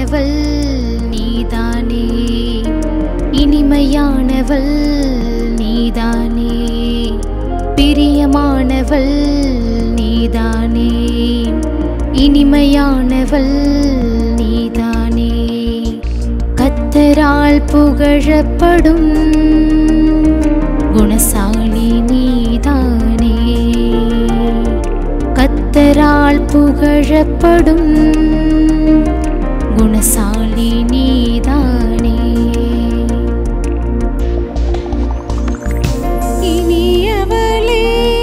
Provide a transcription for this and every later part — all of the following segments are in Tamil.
இனிமையானவள் நீதானே இனிமையானவள் நீதானே பிரியமானவள் நீதானே இனிமையானவள் நீதானே கத்தரால் புகழப்படும் குணசாலி நீதானே கத்தரால் புகழப்படும் குணசாலி நீதானே இனியவளே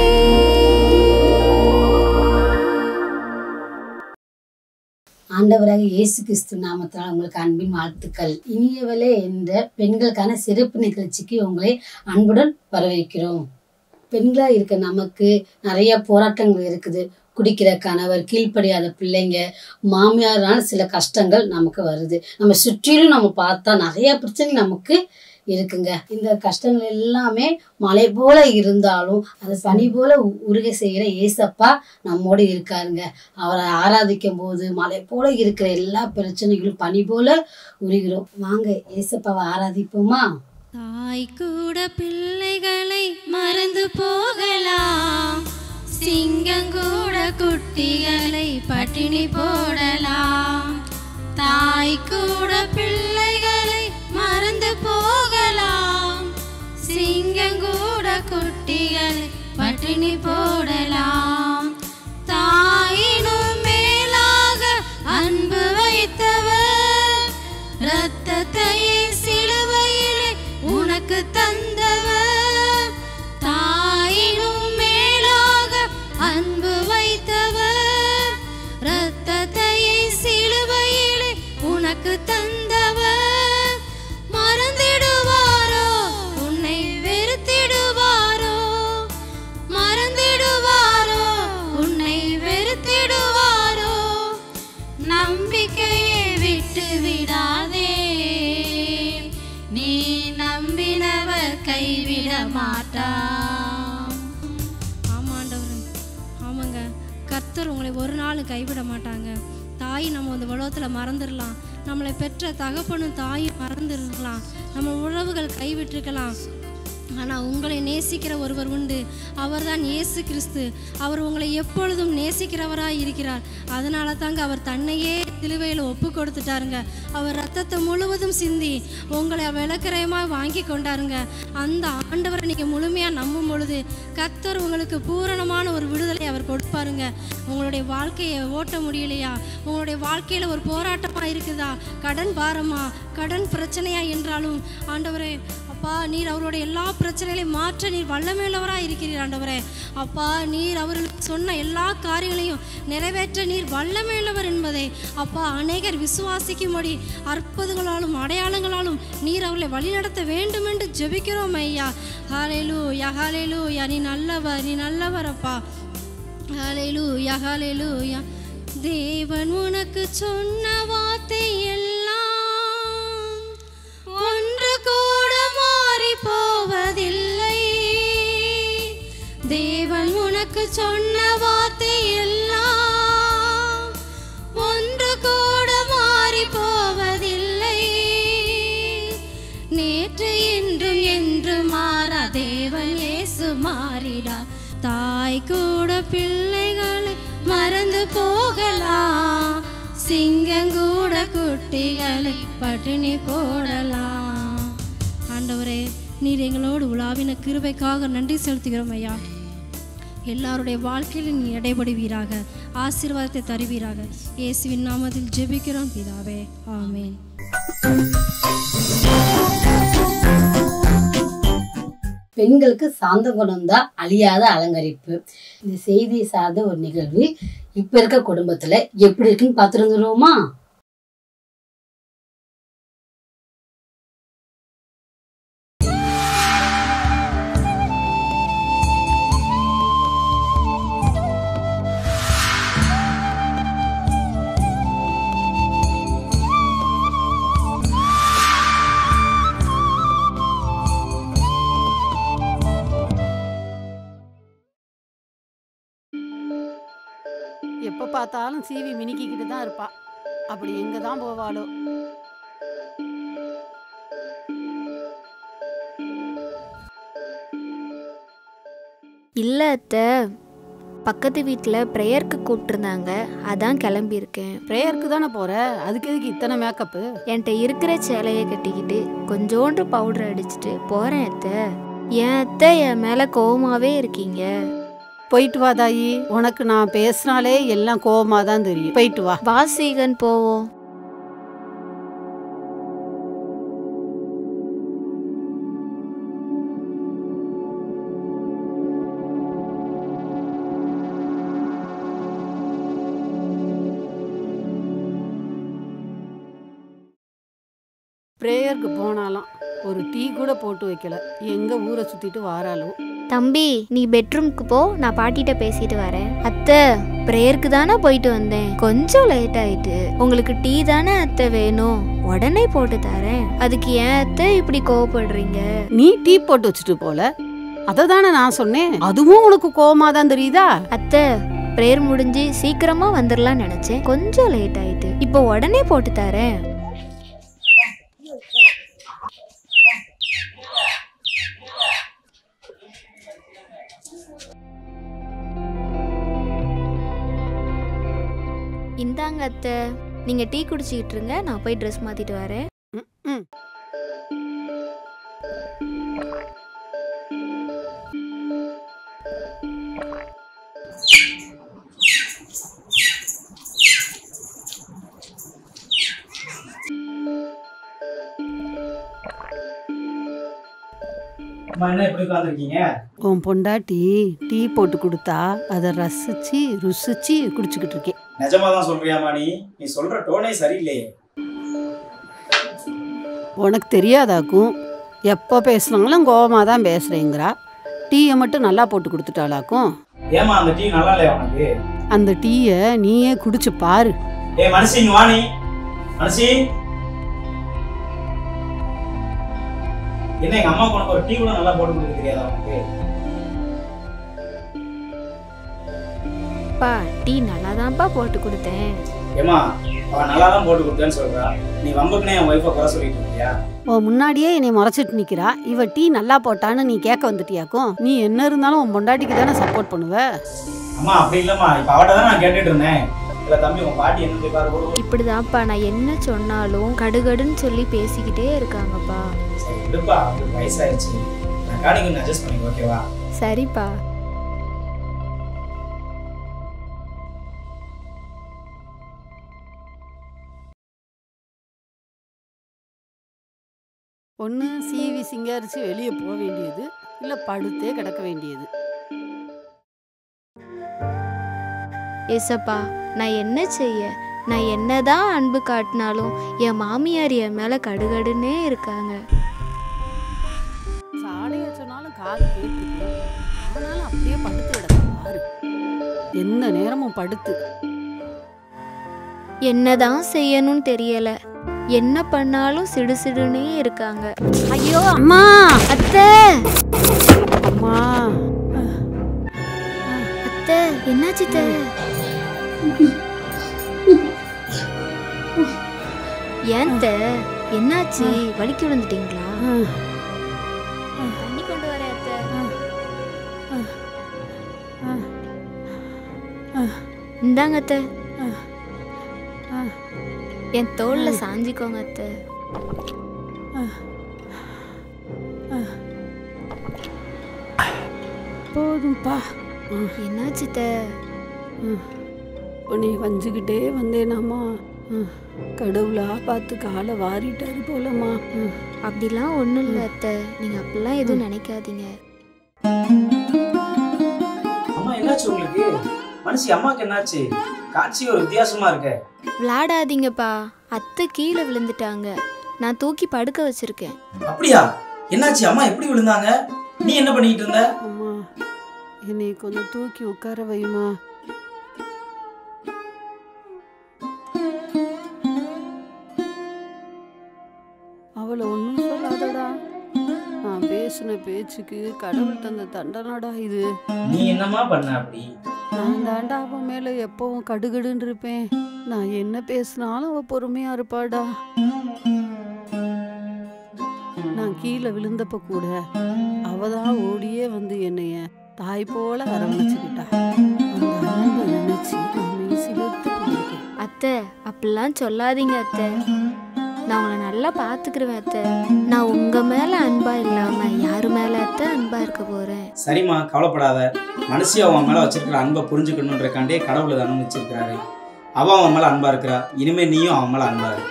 ஆண்டவராக இயேசு கிறிஸ்து நாமத்தால் உங்களுக்கு அன்பின் வாழ்த்துக்கள் இனியவளே என்ற பெண்களுக்கான சிறப்பு நிகழ்ச்சிக்கு உங்களை அன்புடன் வரவேற்கிறோம் பெண்களா இருக்க நமக்கு நிறைய போராட்டங்கள் இருக்குது குடிக்கிற கணவர் கீழ்ப்படியாத பிள்ளைங்க மாமியாரான சில கஷ்டங்கள் நமக்கு வருது நம்ம சுற்றிலும் நம்ம பார்த்தா நிறைய பிரச்சனை நமக்கு இருக்குங்க இந்த கஷ்டங்கள் எல்லாமே மலை போல இருந்தாலும் அது பனி போல உ- உருகை செய்கிற ஏசப்பா நம்மோடு இருக்காருங்க அவரை ஆராதிக்கும் போது மலை போல இருக்கிற எல்லா பிரச்சனைகளும் பனி போல உருகிறோம் வாங்க ஏசப்பாவை ஆராதிப்போமா தாய் கூட பிள்ளைகளை மறந்து போகலாம் சிங்கம் கூட குட்டிகளை பட்டினி போடலாம் தாய் கூட பிள்ளைகளை மறந்து போகலாம் சிங்கம் கூட குட்டிகளை பட்டினி போடலாம் தாயினும் மேலாக அன்பு வைத்தவர் ரத்தத்தையே சிலுவையிலே உனக்கு தந்தவர் தாயினும் மேலாக அன்பு வைத்தவர் ரத்தத்தையே சிலுவையிலே உனக்கு தந்தவர் மறந்திடுவாரோ உன்னை வெறுத்திடுவாரோ மறந்திடுவாரோ உன்னை வெறுத்திடுவாரோ நம்பிக்கையை விட்டு விடாதே நீ நம்பினவர் கைவிட மாட்டான் ஆமாண்டவர் ஆமாங்க கர்த்தர் உங்களை ஒரு நாள் கைவிட மாட்டாங்க தாய் நம்ம இந்த உலகத்தில் மறந்துடலாம் நம்மளை பெற்ற தகப்பனும் தாயும் மறந்துருக்கலாம் நம்ம உறவுகள் கைவிட்டிருக்கலாம் ஆனால் உங்களை நேசிக்கிற ஒருவர் உண்டு அவர்தான் இயேசு கிறிஸ்து அவர் உங்களை எப்பொழுதும் நேசிக்கிறவராய் இருக்கிறார் அதனால தாங்க அவர் தன்னையே சிலுவையில் ஒப்பு கொடுத்துட்டாருங்க அவர் ரத்தத்தை முழுவதும் சிந்தி உங்களை விளக்கரயமாக வாங்கி கொண்டாருங்க அந்த ஆண்டவரை நீங்கள் முழுமையாக நம்பும் பொழுது கர்த்தர் உங்களுக்கு பூரணமான ஒரு விடுதலை அவர் கொடுப்பாருங்க உங்களுடைய வாழ்க்கையை ஓட்ட முடியலையா உங்களுடைய வாழ்க்கையில் ஒரு போராட்டமாக இருக்குதா கடன் பாரமா கடன் பிரச்சனையா என்றாலும் ஆண்டவரே அப்பா நீர் அவருடைய எல்லா பிரச்சனைகளையும் மாற்ற நீர் வல்லமையுள்ளவராக இருக்கிறீர் ஆண்டவரே அப்பா நீர் அவர்களுக்கு சொன்ன எல்லா காரியங்களையும் நிறைவேற்ற நீர் வல்லமையுள்ளவர் என்பதை அப்பா அநேகர் விசுவாசிக்கும்படி அற்புதங்களாலும் அடையாளங்களாலும் நீர் அவர்களை வழிநடத்த வேண்டும் என்று ஜெபிக்கிறோம் ஐயா ஹாலேலு யா ஹாலேலு யா நீ நல்லவர் நீ நல்லவர் அப்பா ஹalleluya ஹalleluya தேவன் உனக்கு சொன்ன வார்த்தை எல்லாம் ஒன்று கூட மாறி போவதில்லை தேவன் உனக்கு சொன்ன வார்த்தை எல்லாம் ஒன்று கூட மாறி போவதில்லை நேற்று இன்றும் என்று மாறா தேவன் இயேசு மாறிடா தாய் கூட பிள்ளைகளை மறந்து போகலாம் சிங்கம் கூட குட்டிகளை பட்டினி போடலாம் ஆண்டவரே நீர் எங்களோடு உலாவின கிருபைக்காக நன்றி செலுத்துகிறோம் ஐயா எல்லாருடைய வாழ்க்கையில் நீ இடைபடுவீராக ஆசீர்வாதத்தை தருவீராக இயேசுவின் நாமத்தில் ஜெபிக்கிறோம் பிதாவே ஆமென் பெண்களுக்கு சாந்த குணம் தான் அழியாத அலங்கரிப்பு இந்த செய்தி சார்ந்த ஒரு நிகழ்வு இப்ப இருக்க குடும்பத்துல எப்படி இருக்குன்னு பார்த்துருந்துருவோமா எப்போ பார்த்தாலும் சீவி மினுக்கிக்கிட்டு தான் இருப்பா அப்படி எங்க தான் போவாளோ இல்லை அத்தை பக்கத்து வீட்டில் ப்ரேயருக்கு கூப்பிட்டுருந்தாங்க அதான் கிளம்பியிருக்கேன் ப்ரேயருக்கு தானே போற அதுக்கு எதுக்கு இத்தனை மேக்கப்பு என்கிட்ட இருக்கிற சேலையை கட்டிக்கிட்டு கொஞ்சோண்டு பவுடர் அடிச்சிட்டு போகிறேன் அத்தை என் அத்தை என் மேலே கோவமாகவே இருக்கீங்க போயிட்டு வா தாயி உனக்கு நான் பேசினாலே எல்லாம் கோவமா தான் தெரியும் போயிட்டு வா வாசீகன் போவோம் ப்ரேயருக்கு போனாலாம் ஒரு டீ கூட போட்டு வைக்கல எங்க ஊரை சுத்திட்டு வாராளோ தம்பி நீ பெட்ரூம்க்கு போ நான் பாட்டிகிட்ட பேசிட்டு வரேன் அத்தை ப்ரேயருக்கு தானே போயிட்டு வந்தேன் கொஞ்சம் லேட் ஆயிட்டு உங்களுக்கு டீ தானே அத்தை வேணும் உடனே போட்டு தரேன் அதுக்கு ஏன் அத்தை இப்படி கோவப்படுறீங்க நீ டீ போட்டு வச்சுட்டு போல அதை தானே நான் சொன்னேன் அதுவும் உனக்கு கோவமா தான் தெரியுதா அத்தை ப்ரேயர் முடிஞ்சு சீக்கிரமா வந்துடலாம்னு நினைச்சேன் கொஞ்சம் லேட் ஆயிட்டு இப்போ உடனே போட்டு தரேன் இந்தாங்க அத்தை நீங்க டீ குடிச்சிக்கிட்டு இருங்க நான் போய் ட்ரெஸ் மாத்திட்டு வரேன் ம் அம்மா என்ன இப்படி உட்காந்துருக்கீங்க உன் பொண்டாட்டி டீ போட்டு கொடுத்தா அதை ரசிச்சு ருசிச்சு குடிச்சுக்கிட்டு இருக்கேன் நிஜமா தான் சொல்றியாமா நீ நீ சொல்ற டோனே சரியில்லையே உனக்கு தெரியாதாக்கும் எப்போ பேசுனாலும் கோவமாக தான் பேசுகிறேங்கிறா டீயை மட்டும் நல்லா போட்டு கொடுத்துட்டாளாக்கும் ஏமா அந்த டீ நல்லா இல்லையா உனக்கு அந்த டீயை நீயே குடிச்சு பாரு ஏய் மனசி இங்க வா நீ மனசி என்ன எங்க அம்மா உனக்கு ஒரு டீ கூட நல்லா போட்டு கொடுக்க தெரியாதா உனக்கு பா டீ நல்லா தான்ப்பா போட்டு கொடுத்தேன் ஏமா அவ நல்லா தான் போட்டு கொடுத்தேன்னு சொல்றா நீ வம்புக்குனே என் ஒய்ஃபை குறை சொல்லிட்டு இருக்கியா உன் முன்னாடியே என்னை முறைச்சிட்டு நிற்கிறா இவ டீ நல்லா போட்டான்னு நீ கேட்க வந்துட்டியாக்கும் நீ என்ன இருந்தாலும் உன் பொண்டாட்டிக்கு தானே சப்போர்ட் பண்ணுவ அம்மா அப்படி இல்லம்மா இப்ப அவட்ட தான் நான் கேட்டுட்டு இருந்தேன் இல்ல தம்பி உன் பாட்டி என்ன கேட்பாரு கூட இப்படிதான்ப்பா நான் என்ன சொன்னாலும் கடுகடுன்னு சொல்லி பேசிக்கிட்டே இருக்காங்கப்பா சரி விடுப்பா அவருக்கு வயசாயிருச்சு நான் காடி கொஞ்சம் அட்ஜஸ்ட் பண்ணிக்க ஓகேவா சரிப்பா ஒன்று சீவி சிங்காரிச்சு வெளியே போக வேண்டியது இல்லை படுத்தே கிடக்க வேண்டியது ஏசப்பா நான் என்ன செய்ய நான் என்னதான் அன்பு காட்டினாலும் என் மாமியார் என் மேல கடுகடுன்னே இருக்காங்க சாலையை சொன்னாலும் காது கேட்டுருக்கு ஆனாலும் அப்படியே படுத்து கிடக்க பாரு எந்த நேரமும் படுத்து என்னதான் செய்யணும்னு தெரியல என்ன பண்ணாலும் சிடுசிடுன்னே இருக்காங்க ஐயோ அம்மா அத்தை அம்மா அத்தை என்னாச்சு அத்தை? ஏன் அத்தை? என்னாச்சு வலிக்கு விழுந்துட்டீங்களா தண்ணி கொண்டு வரேன் அத்தை இந்தாங்க அத்தை என் தோல்ல சாஞ்சிக்கோங்க அத்தை போதும்பா என்னாச்சு அத்தை? உன்னை வஞ்சுக்கிட்டே வந்தேனாம்மா ம். கடவுளா பார்த்து காலை வாரிட்டாரு போலம்மா ம். அப்படிலாம் ஒன்றும் இல்லை அத்தை நீங்கள் அப்படிலாம் எதுவும் நினைக்காதீங்க அம்மா என்னாச்சு உங்களுக்கு மனுஷி அம்மாக்கு என்னாச்சு காட்சி ஒரு வித்தியாசமா இருக்க விளாடாதீங்கப்பா அத்தை கீழே விழுந்துட்டாங்க நான் தூக்கி படுக்க வச்சிருக்கேன் அப்படியா என்னாச்சு அம்மா எப்படி விழுந்தாங்க நீ என்ன பண்ணிட்டு இருந்த அம்மா என்னை கொஞ்சம் தூக்கி உட்கார வைமா அவளை ஒன்றும் சொல்லாதடா நான் பேசின பேச்சுக்கு கடவுள் தந்த தண்டனடா இது நீ என்னம்மா பண்ண அப்படி நான் தாண்டா அவன் மேல எப்பவும் கடுகடுன்னு இருப்பேன் நான் என்ன பேசினாலும் அவ பொறுமையா இருப்பாடா நான் கீழே விழுந்தப்ப கூட அவ தான் ஓடியே வந்து என்னைய தாய் போல அரவணைச்சுக்கிட்டா அந்த அன்பை நினைச்சு நான் மெய்சிலிர்த்து போயிருக்கேன் அத்தை அப்படிலாம் சொல்லாதீங்க அத்தை நான் உங்களை நல்லா பார்த்துக்கிருவேன் அத்தை நான் உங்க மேல அன்பா இல்லாம யாரு மேல அத்தை அன்பா இருக்க போறேன் சரிம்மா கவலைப்படாத மனசு அவன் மேல வச்சிருக்கிற அன்பை புரிஞ்சுக்கணுன்றக்காண்டே கடவுள் அதை அனுபவிச்சிருக்கிறாரு அவ அவன் மேல அன்பா இருக்கிறா இனிமே நீயும் அவன் மேல அன்பா இரு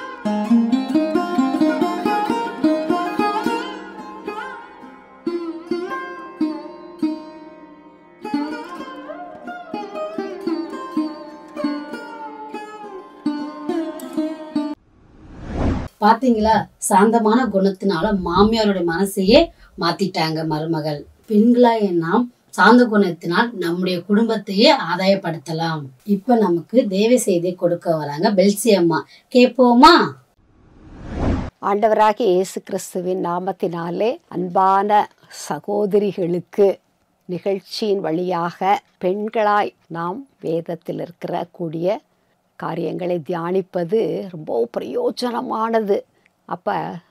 பாத்தீங்களா சாந்தமான குணத்தினால மாமியாருடைய மனசையே மாத்திட்டாங்க மருமகள் பெண்களாய நாம் சாந்த குணத்தினால் நம்முடைய குடும்பத்தையே ஆதாயப்படுத்தலாம் இப்ப நமக்கு தேவ செய்தி கொடுக்க வராங்க பெல்சி அம்மா கேட்போமா ஆண்டவராகிய இயேசு கிறிஸ்துவின் நாமத்தினாலே அன்பான சகோதரிகளுக்கு நிகழ்ச்சியின் வழியாக பெண்களாய் நாம் வேதத்தில் இருக்கிற கூடிய காரியங்களை தியானிப்பது ரொம்ப பிரயோஜனமானது அப்போ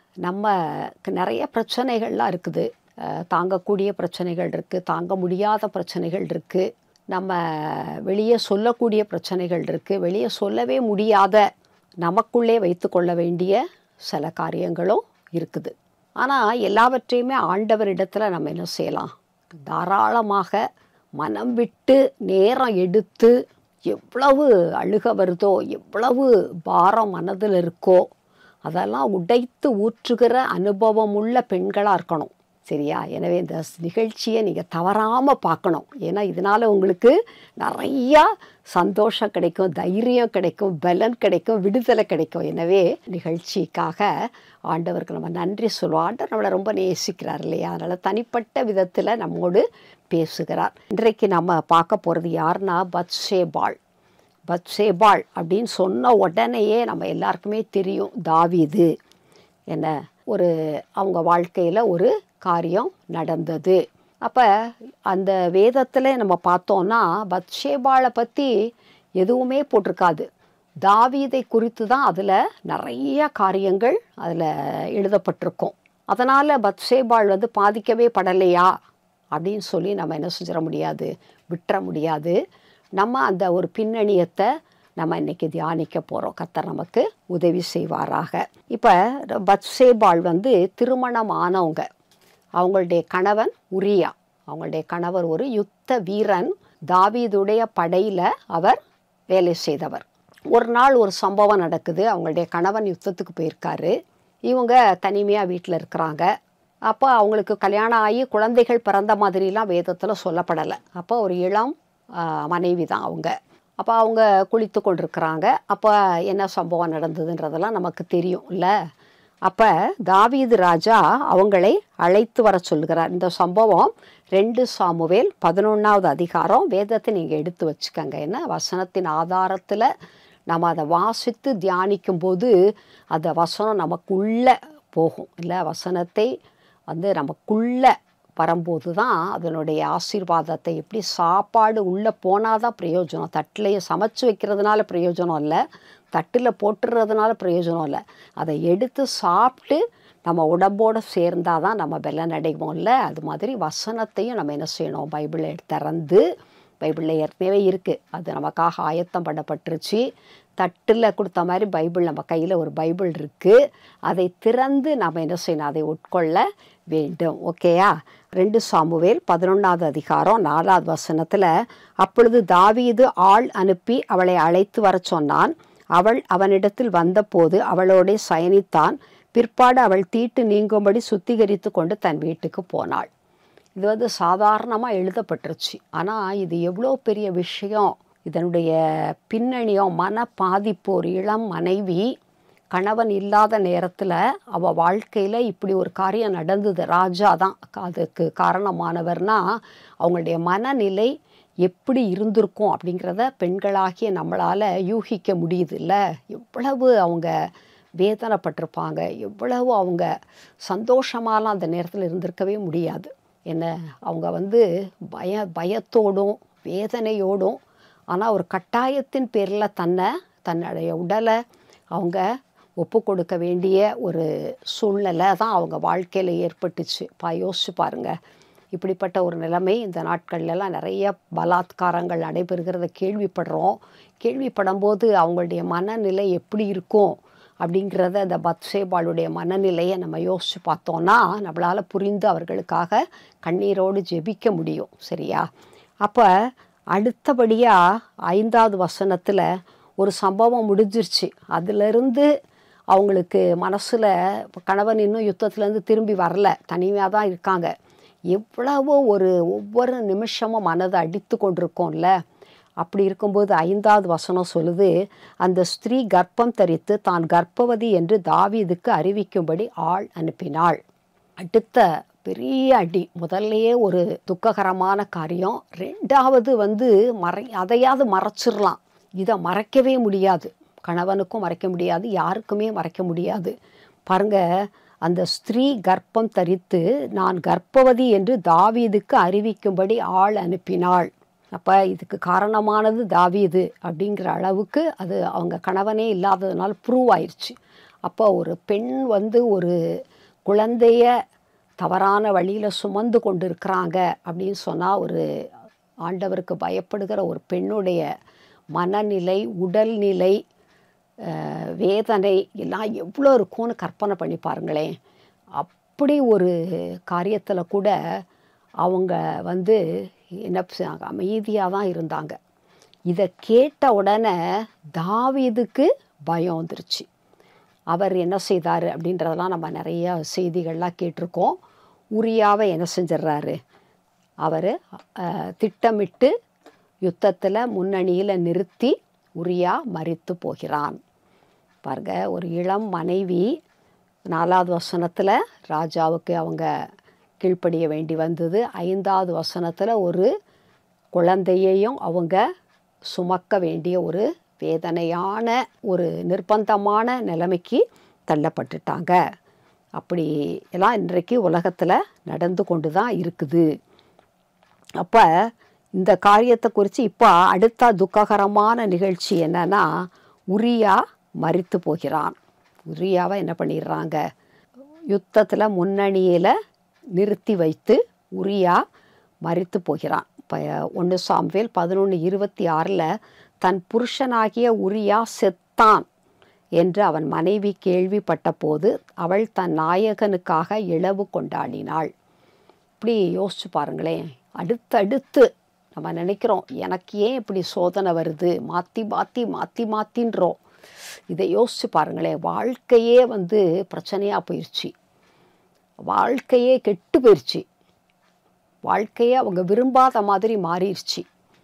நமக்கு நிறைய பிரச்சனைகள்லாம் இருக்குது அஹ் தாங்கக்கூடிய பிரச்சனைகள் இருக்குது தாங்க முடியாத பிரச்சனைகள் இருக்குது நம்ம வெளியே சொல்லக்கூடிய பிரச்சனைகள் இருக்குது வெளியே சொல்லவே முடியாத நமக்குள்ளே வைத்துக்கொள்ள வேண்டிய சில காரியங்களும் இருக்குது ஆனால் எல்லாவற்றையுமே ஆண்டவரிடத்தில் நம்ம என்ன செய்யலாம் தாராளமாக மனம் விட்டு நேரம் எடுத்து எவ்வளவு அழுக வருதோ எவ்வளவு பாரம் மனதில் இருக்கோ அதெல்லாம் உடைத்து ஊற்றுகிற அனுபவமுள்ள பெண்களாக இருக்கணும் சரியா எனவே இந்த ஸ்- நிகழ்ச்சியை நீங்கள் தவறாமல் பார்க்கணும் ஏன்னா இதனால் உங்களுக்கு நிறையா சந்தோஷம் கிடைக்கும் தைரியம் கிடைக்கும் பலன் கிடைக்கும் விடுதலை கிடைக்கும் எனவே நிகழ்ச்சிக்காக ஆண்டவருக்கு நம்ம நன்றி சொல்லுவோம் ஆண்டவர் நம்மளை ரொம்ப நேசிக்கிறார் இல்லையா அதனால் தனிப்பட்ட விதத்தில் நம்மோடு பேசுகிறார் இன்றைக்கு நம்ம பார்க்க போகிறது யாருன்னா பத்ஷேபாள் பத்ஷேபாள் அப்படின்னு சொன்ன உடனேயே நம்ம எல்லாருக்குமே தெரியும் தாவீது என்ன ஒரு அவங்க வாழ்க்கையில் ஒரு காரியம் நடந்தது அப்போ அந்த வேதத்தில் நம்ம பார்த்தோன்னா பத்ஷேபாளை பற்றி எதுவுமே போட்டிருக்காது தாவீதை குறித்து தான் அதில் நிறைய காரியங்கள் அதில் எழுதப்பட்டிருக்கும் அதனால் பத்ஷேபாள் வந்து பாதிக்கவே படலையா அப்படின்னு சொல்லி நம்ம என்ன செஞ்சிட முடியாது விட்டுற முடியாது நம்ம அந்த ஒரு பின்னணியத்தை நம்ம இன்னைக்கு தியானிக்க போகிறோம் கர்த்தர் நமக்கு உதவி செய்வாராக இப்போ பத்சேபாள் வந்து திருமணம் ஆனவங்க அவங்களுடைய கணவன் உரியா அவங்களுடைய கணவர் ஒரு யுத்த வீரன் தாவீதுடைய படையில் அவர் வேலை செய்தவர் ஒரு நாள் ஒரு சம்பவம் நடக்குது அவங்களுடைய கணவன் யுத்தத்துக்கு போயிருக்காரு இவங்க தனிமையாக வீட்டில் இருக்கிறாங்க அப்போ அவங்களுக்கு கல்யாணம் ஆகி குழந்தைகள் பிறந்த மாதிரிலாம் வேதத்தில் சொல்லப்படலை அப்போ ஒரு இளம் ஆ, மனைவி தான் அவங்க அப்போ அவங்க குளித்து கொண்டிருக்கிறாங்க அப்போ என்ன சம்பவம் நடந்ததுன்றதெல்லாம் நமக்கு தெரியும் இல்லை அப்போ தாவீது ராஜா அவங்களை அழைத்து வர சொல்கிறார் இந்த சம்பவம் ரெண்டு சாமுவேல் பதினொன்றாவது அதிகாரம் வேதத்தை நீங்கள் எடுத்து வச்சுக்கோங்க ஏன்னா வசனத்தின் ஆதாரத்தில் நம்ம அதை வாசித்து தியானிக்கும் போது அந்த வசனம் நமக்குள்ளே போகும் இல்லை வசனத்தை வந்து நமக்குள்ளே வரும்போது தான் அதனுடைய ஆசீர்வாதத்தை எப்படி சாப்பாடு உள்ளே போனால் தான் பிரயோஜனம் தட்டிலையே சமைச்சு வைக்கிறதுனால பிரயோஜனம் இல்லை தட்டில் போட்டுறதுனால பிரயோஜனம் இல்லை அதை எடுத்து சாப்பிட்டு நம்ம உடம்போடு சேர்ந்தால் தான் நம்ம பலன் அடைவோம் இல்லை அது மாதிரி வசனத்தையும் நம்ம என்ன செய்யணும் பைபிளை திறந்து பைபிளில் ஏற்கனவே இருக்குது அது நமக்காக ஆயத்தம் பண்ணப்பட்டுருச்சு தட்டில் கொடுத்த மாதிரி பைபிள் நம்ம கையில் ஒரு பைபிள் இருக்குது அதை திறந்து நம்ம என்ன செய்யணும் அதை உட்கொள்ள வேண்டும் ஓகேயா ரெண்டு சாமுவேல் பதினொன்றாவது அதிகாரம் நாலாவது வசனத்தில் அப்பொழுது தாவீது ஆள் அனுப்பி அவளை அழைத்து வரச் சொன்னான் அவள் அவனிடத்தில் வந்தபோது அவளோடே சயனித்தான் பிற்பாடு அவள் தீட்டு நீங்கும்படி சுத்திகரித்து கொண்டு தன் வீட்டுக்கு போனாள் இது வந்து சாதாரணமாக எழுதப்பட்டுருச்சு ஆனால் இது எவ்வளோ பெரிய விஷயம் இதனுடைய பின்னணியும் மன பாதிப்பு ஒரு இளம் மனைவி கணவன் இல்லாத நேரத்தில் அவள் வாழ்க்கையில் இப்படி ஒரு காரியம் நடந்தது ராஜா தான் அதுக்கு காரணமானவர்னா அவங்களுடைய மனநிலை எப்படி இருந்திருக்கும் அப்படிங்கிறத பெண்களாகிய நம்மளால் யூகிக்க முடியுது இல்லை எவ்வளவு அவங்க வேதனைப்பட்டிருப்பாங்க எவ்வளவு அவங்க சந்தோஷமாலாம் அந்த நேரத்தில் இருந்திருக்கவே முடியாது என்ன அவங்க வந்து பய பயத்தோடும் வேதனையோடும் ஆனால் ஒரு கட்டாயத்தின் பேரில் தன்னை தன்னுடைய உடலை அவங்க ஒப்பு கொடுக்க வேண்டிய ஒரு சூழ்நிலை தான் அவங்க வாழ்க்கையில் ஏற்பட்டுச்சு பா யோசிச்சு பாருங்கள் இப்படிப்பட்ட ஒரு நிலைமை இந்த நாட்கள்லாம் நிறைய பலாத்காரங்கள் நடைபெறுகிறத கேள்விப்படுறோம் கேள்விப்படும்போது அவங்களுடைய மனநிலை எப்படி இருக்கும் அப்படிங்கிறத அந்த பத்சேபாளுடைய மனநிலையை நம்ம யோசித்து பார்த்தோன்னா நம்மளால் புரிந்து அவர்களுக்காக கண்ணீரோடு ஜெபிக்க முடியும் சரியா அப்போ அடுத்தபடியாக ஐந்தாவது வசனத்தில் ஒரு சம்பவம் முடிஞ்சிருச்சு அதிலிருந்து அவங்களுக்கு மனசில் கணவன் இன்னும் யுத்தத்துலேருந்து திரும்பி வரல தனிமையாக தான் இருக்காங்க எவ்வளவோ ஒரு ஒவ்வொரு நிமிஷமும் மனதை அடித்து கொண்டிருக்கோம்ல அப்படி இருக்கும்போது ஐந்தாவது வசனம் சொல்லுது அந்த ஸ்திரீ கர்ப்பம் தரித்து தான் கர்ப்பவதி என்று தாவீதுக்கு அறிவிக்கும்படி ஆள் அனுப்பினாள் அடுத்த பெரிய அடி முதல்லையே ஒரு துக்ககரமான காரியம் ரெண்டாவது வந்து மறை அதையாவது மறைச்சிடலாம் இதை மறைக்கவே முடியாது கணவனுக்கும் மறைக்க முடியாது யாருக்குமே மறைக்க முடியாது பாருங்க அந்த ஸ்திரீ கர்ப்பம் தரித்து நான் கர்ப்பவதி என்று தாவீதுக்கு அறிவிக்கும்படி ஆள் அனுப்பினாள் அப்போ இதுக்கு காரணமானது தாவீது அப்படிங்கிற அளவுக்கு அது அவங்க கணவனே இல்லாததுனால ப்ரூவ் ஆயிடுச்சு அப்போ ஒரு பெண் வந்து ஒரு குழந்தைய தவறான வழியில் சுமந்து கொண்டு இருக்கிறாங்க அப்படின்னு சொன்னால் ஒரு ஆண்டவருக்கு பயப்படுகிற ஒரு பெண்ணுடைய மனநிலை உடல்நிலை அஹ், வேதனை எல்லாம் எவ்வளோ இருக்கும்னு கற்பனை பண்ணி பாருங்களேன் அப்படி ஒரு காரியத்தில் கூட அவங்க வந்து என்ன செய்றாங்க அமைதியாக தான் இருந்தாங்க இதை கேட்ட உடனே தாவீதுக்கு பயம் வந்துருச்சு அவர் என்ன செய்தார் அப்படின்றதெல்லாம் நம்ம நிறைய செய்திகள்லாம் கேட்டிருக்கோம் உரியாவை என்ன செஞ்சிடுறாரு அவர் திட்டமிட்டு யுத்தத்தில் முன்னணியில் நிறுத்தி உரியா மரித்து போகிறான் பாருங்க ஒரு இளம் மனைவி நாலாவது வசனத்தில் ராஜாவுக்கு அவங்க கீழ்ப்படிய வேண்டி வந்தது ஐந்தாவது வசனத்தில் ஒரு குழந்தையையும் அவங்க சுமக்க வேண்டிய ஒரு வேதனையான ஒரு நிர்பந்தமான நிலைமைக்கு தள்ளப்பட்டுட்டாங்க அப்படி எல்லாம் இன்றைக்கு உலகத்தில் நடந்து கொண்டு தான் இருக்குது அப்போ இந்த காரியத்தை குறித்து இப்போ அடுத்த துக்ககரமான நிகழ்ச்சி என்னன்னா உரியா மரித்து போகிறான் உரியாவை என்ன பண்ணிடுறாங்க யுத்தத்தில் முன்னணியில் நிறுத்தி வைத்து உரியா மரித்து போகிறான் இப்போ ஒன்று சாம்வேல் பதினொன்று இருபத்தி ஆறில் தன் புருஷனாகிய உரியா செத்தான் என்று அவன் மனைவி கேள்விப்பட்ட போது அவள் தன் நாயகனுக்காக இழவு கொண்டாடினாள் இப்படி யோசிச்சு பாருங்களேன் அடுத்தடுத்து நம்ம நினைக்கிறோம் எனக்கு ஏன் இப்படி சோதனை வருது மாற்றி மாற்றி மாற்றி மாற்றின்றோம் இதை யோசிச்சு பாருங்களேன் வாழ்க்கையே வந்து பிரச்சனையாக போயிடுச்சு வாழ்க்கையே கெட்டு போயிடுச்சு வாழ்க்கையே அவங்க விரும்பாத மாதிரி மாறிடுச்சு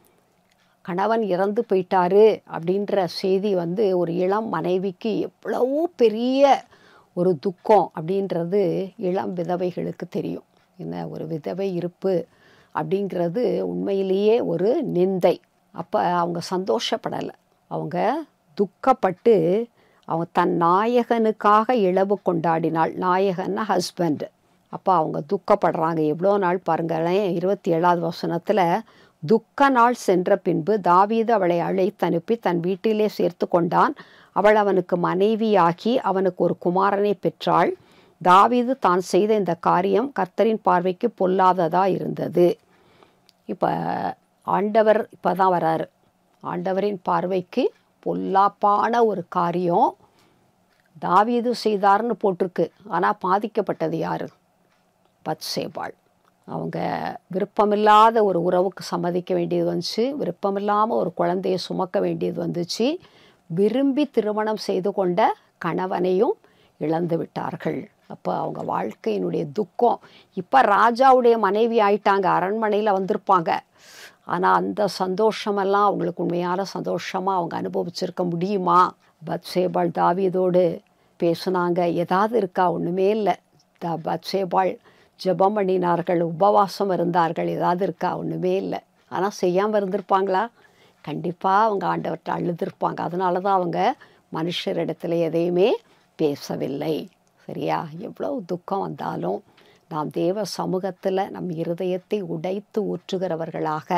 கணவன் இறந்து போயிட்டாரு அப்படின்ற செய்தி வந்து ஒரு இளம் மனைவிக்கு எவ்வளவோ பெரிய ஒரு துக்கம் அப்படின்றது இளம் விதவைகளுக்கு தெரியும் என்ன ஒரு விதவை இருப்பு அப்படிங்கிறது உண்மையிலேயே ஒரு நிந்தை அப்போ அவங்க சந்தோஷப்படலை அவங்க துக்கப்பட்டு அவங்க தன் நாயகனுக்காக இழவு கொண்டாடினாள் நாயகன்னா ஹஸ்பண்ட் அப்போ அவங்க துக்கப்படுறாங்க எவ்வளோ நாள் பாருங்களேன் இருபத்தி ஏழாவது வசனத்தில் துக்க நாள் சென்ற பின்பு தாவீது அவளை அழைத்து அனுப்பி தன் வீட்டிலே சேர்த்து கொண்டான் அவள் அவனுக்கு மனைவியாகி அவனுக்கு ஒரு குமாரனை பெற்றாள் தாவீது தான் செய்த இந்த காரியம் கர்த்தரின் பார்வைக்கு பொல்லாததா இருந்தது இப்போ ஆண்டவர் இப்போ தான் வராரு ஆண்டவரின் பார்வைக்கு பொல்லாப்பான ஒரு காரியம் தாவீது செய்தார்னு போட்டிருக்கு ஆனால் பாதிக்கப்பட்டது யாரு பத்சேபாள் அவங்க விருப்பமில்லாத ஒரு உறவுக்கு சம்மதிக்க வேண்டியது வந்துச்சு விருப்பமில்லாமல் ஒரு குழந்தையை சுமக்க வேண்டியது வந்துச்சு விரும்பி திருமணம் செய்து கொண்ட கணவனையும் இழந்து விட்டார்கள் அப்போ அவங்க வாழ்க்கையினுடைய துக்கம் இப்போ ராஜாவுடைய மனைவி ஆயிட்டாங்க அரண்மனையில் வந்திருப்பாங்க ஆனால் அந்த சந்தோஷமெல்லாம் அவங்களுக்கு உண்மையான சந்தோஷமாக அவங்க அனுபவிச்சிருக்க முடியுமா பத்சேபாள் தாவீதோடு பேசுனாங்க ஏதாவது இருக்கா ஒன்றுமே இல்லை த பத்சேபாள் ஜெபம் பண்ணினார்கள் உபவாசம் இருந்தார்கள் ஏதாவது இருக்கா ஒன்றுமே இல்லை ஆனால் செய்யாமல் இருந்திருப்பாங்களா கண்டிப்பாக அவங்க ஆண்டவர்கிட்ட அழுதுருப்பாங்க அதனால தான் அவங்க மனுஷரிடத்துல எதையுமே பேசவில்லை சரியா எவ்வளோ துக்கம் வந்தாலும் நாம் தேவ சமூகத்தில் நம் இருதயத்தை உடைத்து ஊற்றுகிறவர்களாக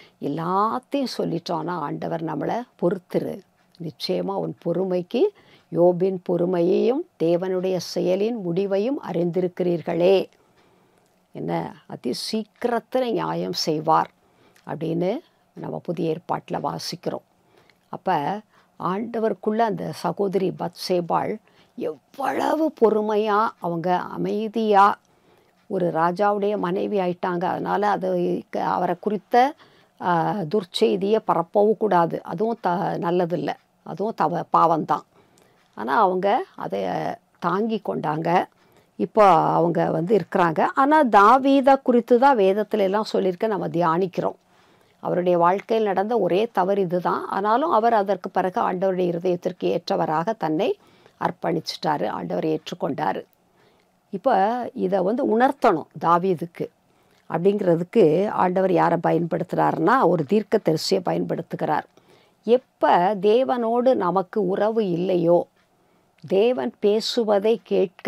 எல்லாத்தையும் சொல்லிட்டோன்னா ஆண்டவர் நம்மளை பொறுத்துரு நிச்சயமாக உன் பொறுமைக்கு யோபின் பொறுமையையும் தேவனுடைய செயலின் முடிவையும் அறிந்திருக்கிறீர்களே என்ன அதி சீக்கிரத்தில் நியாயம் செய்வார் அப்படின்னு நம்ம புதிய ஏற்பாட்டில் வாசிக்கிறோம் அப்போ ஆண்டவருக்குள்ள அந்த சகோதரி பத்சேபாள் எவ்வளவு பொறுமையாக அவங்க அமைதியாக ஒரு ராஜாவுடைய மனைவி ஆயிட்டாங்க அதனால் அது க- அவரை குறித்த ஆஹ், துர்ச்செய்தியை பரப்பவும் கூடாது அதுவும் த நல்லதில்லை அதுவும் தவ பாவம்தான் ஆனால் அவங்க அதை தாங்கி கொண்டாங்க இப்போ அவங்க வந்து இருக்கிறாங்க ஆனால் தாவீதை குறித்து தான் வேதத்துல எல்லாம் சொல்லியிருக்க நம்ம தியானிக்கிறோம் அவருடைய வாழ்க்கையில் நடந்த ஒரே தவறு இதுதான் ஆனாலும் அவர் அதற்கு பிறகு ஆண்டவருடைய இருதயத்திற்கு ஏற்றவராக தன்னை அர்ப்பணிச்சிட்டாரு ஆண்டவர் ஏற்றுக்கொண்டார் இப்போ இதை வந்து உணர்த்தணும் தாவீதுக்கு அப்படிங்கிறதுக்கு ஆண்டவர் யாரை பயன்படுத்துகிறாருன்னா ஒரு தீர்க்க தரிசியை பயன்படுத்துகிறார் எப்போ தேவனோடு நமக்கு உறவு இல்லையோ தேவன் பேசுவதை கேட்க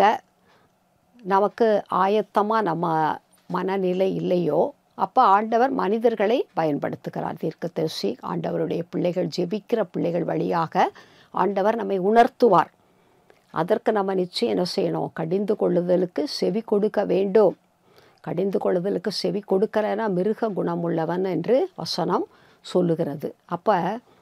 நமக்கு ஆயத்தமாக நம்ம மனநிலை இல்லையோ அப்போ ஆண்டவர் மனிதர்களை பயன்படுத்துகிறார் தீர்க்கதரிசி ஆண்டவருடைய பிள்ளைகள் ஜெபிக்கிற பிள்ளைகள் வழியாக ஆண்டவர் நம்மை உணர்த்துவார் அதற்கு நம்ம நிச்சயம் என்ன செய்யணும் கடிந்து கொள்ளுதலுக்கு செவி கொடுக்க வேண்டும் கடிந்து கொள்ளுதலுக்கு செவி கொடுக்கலைன்னா மிருக குணமுள்ளவன் என்று வசனம் சொல்லுகிறது அப்போ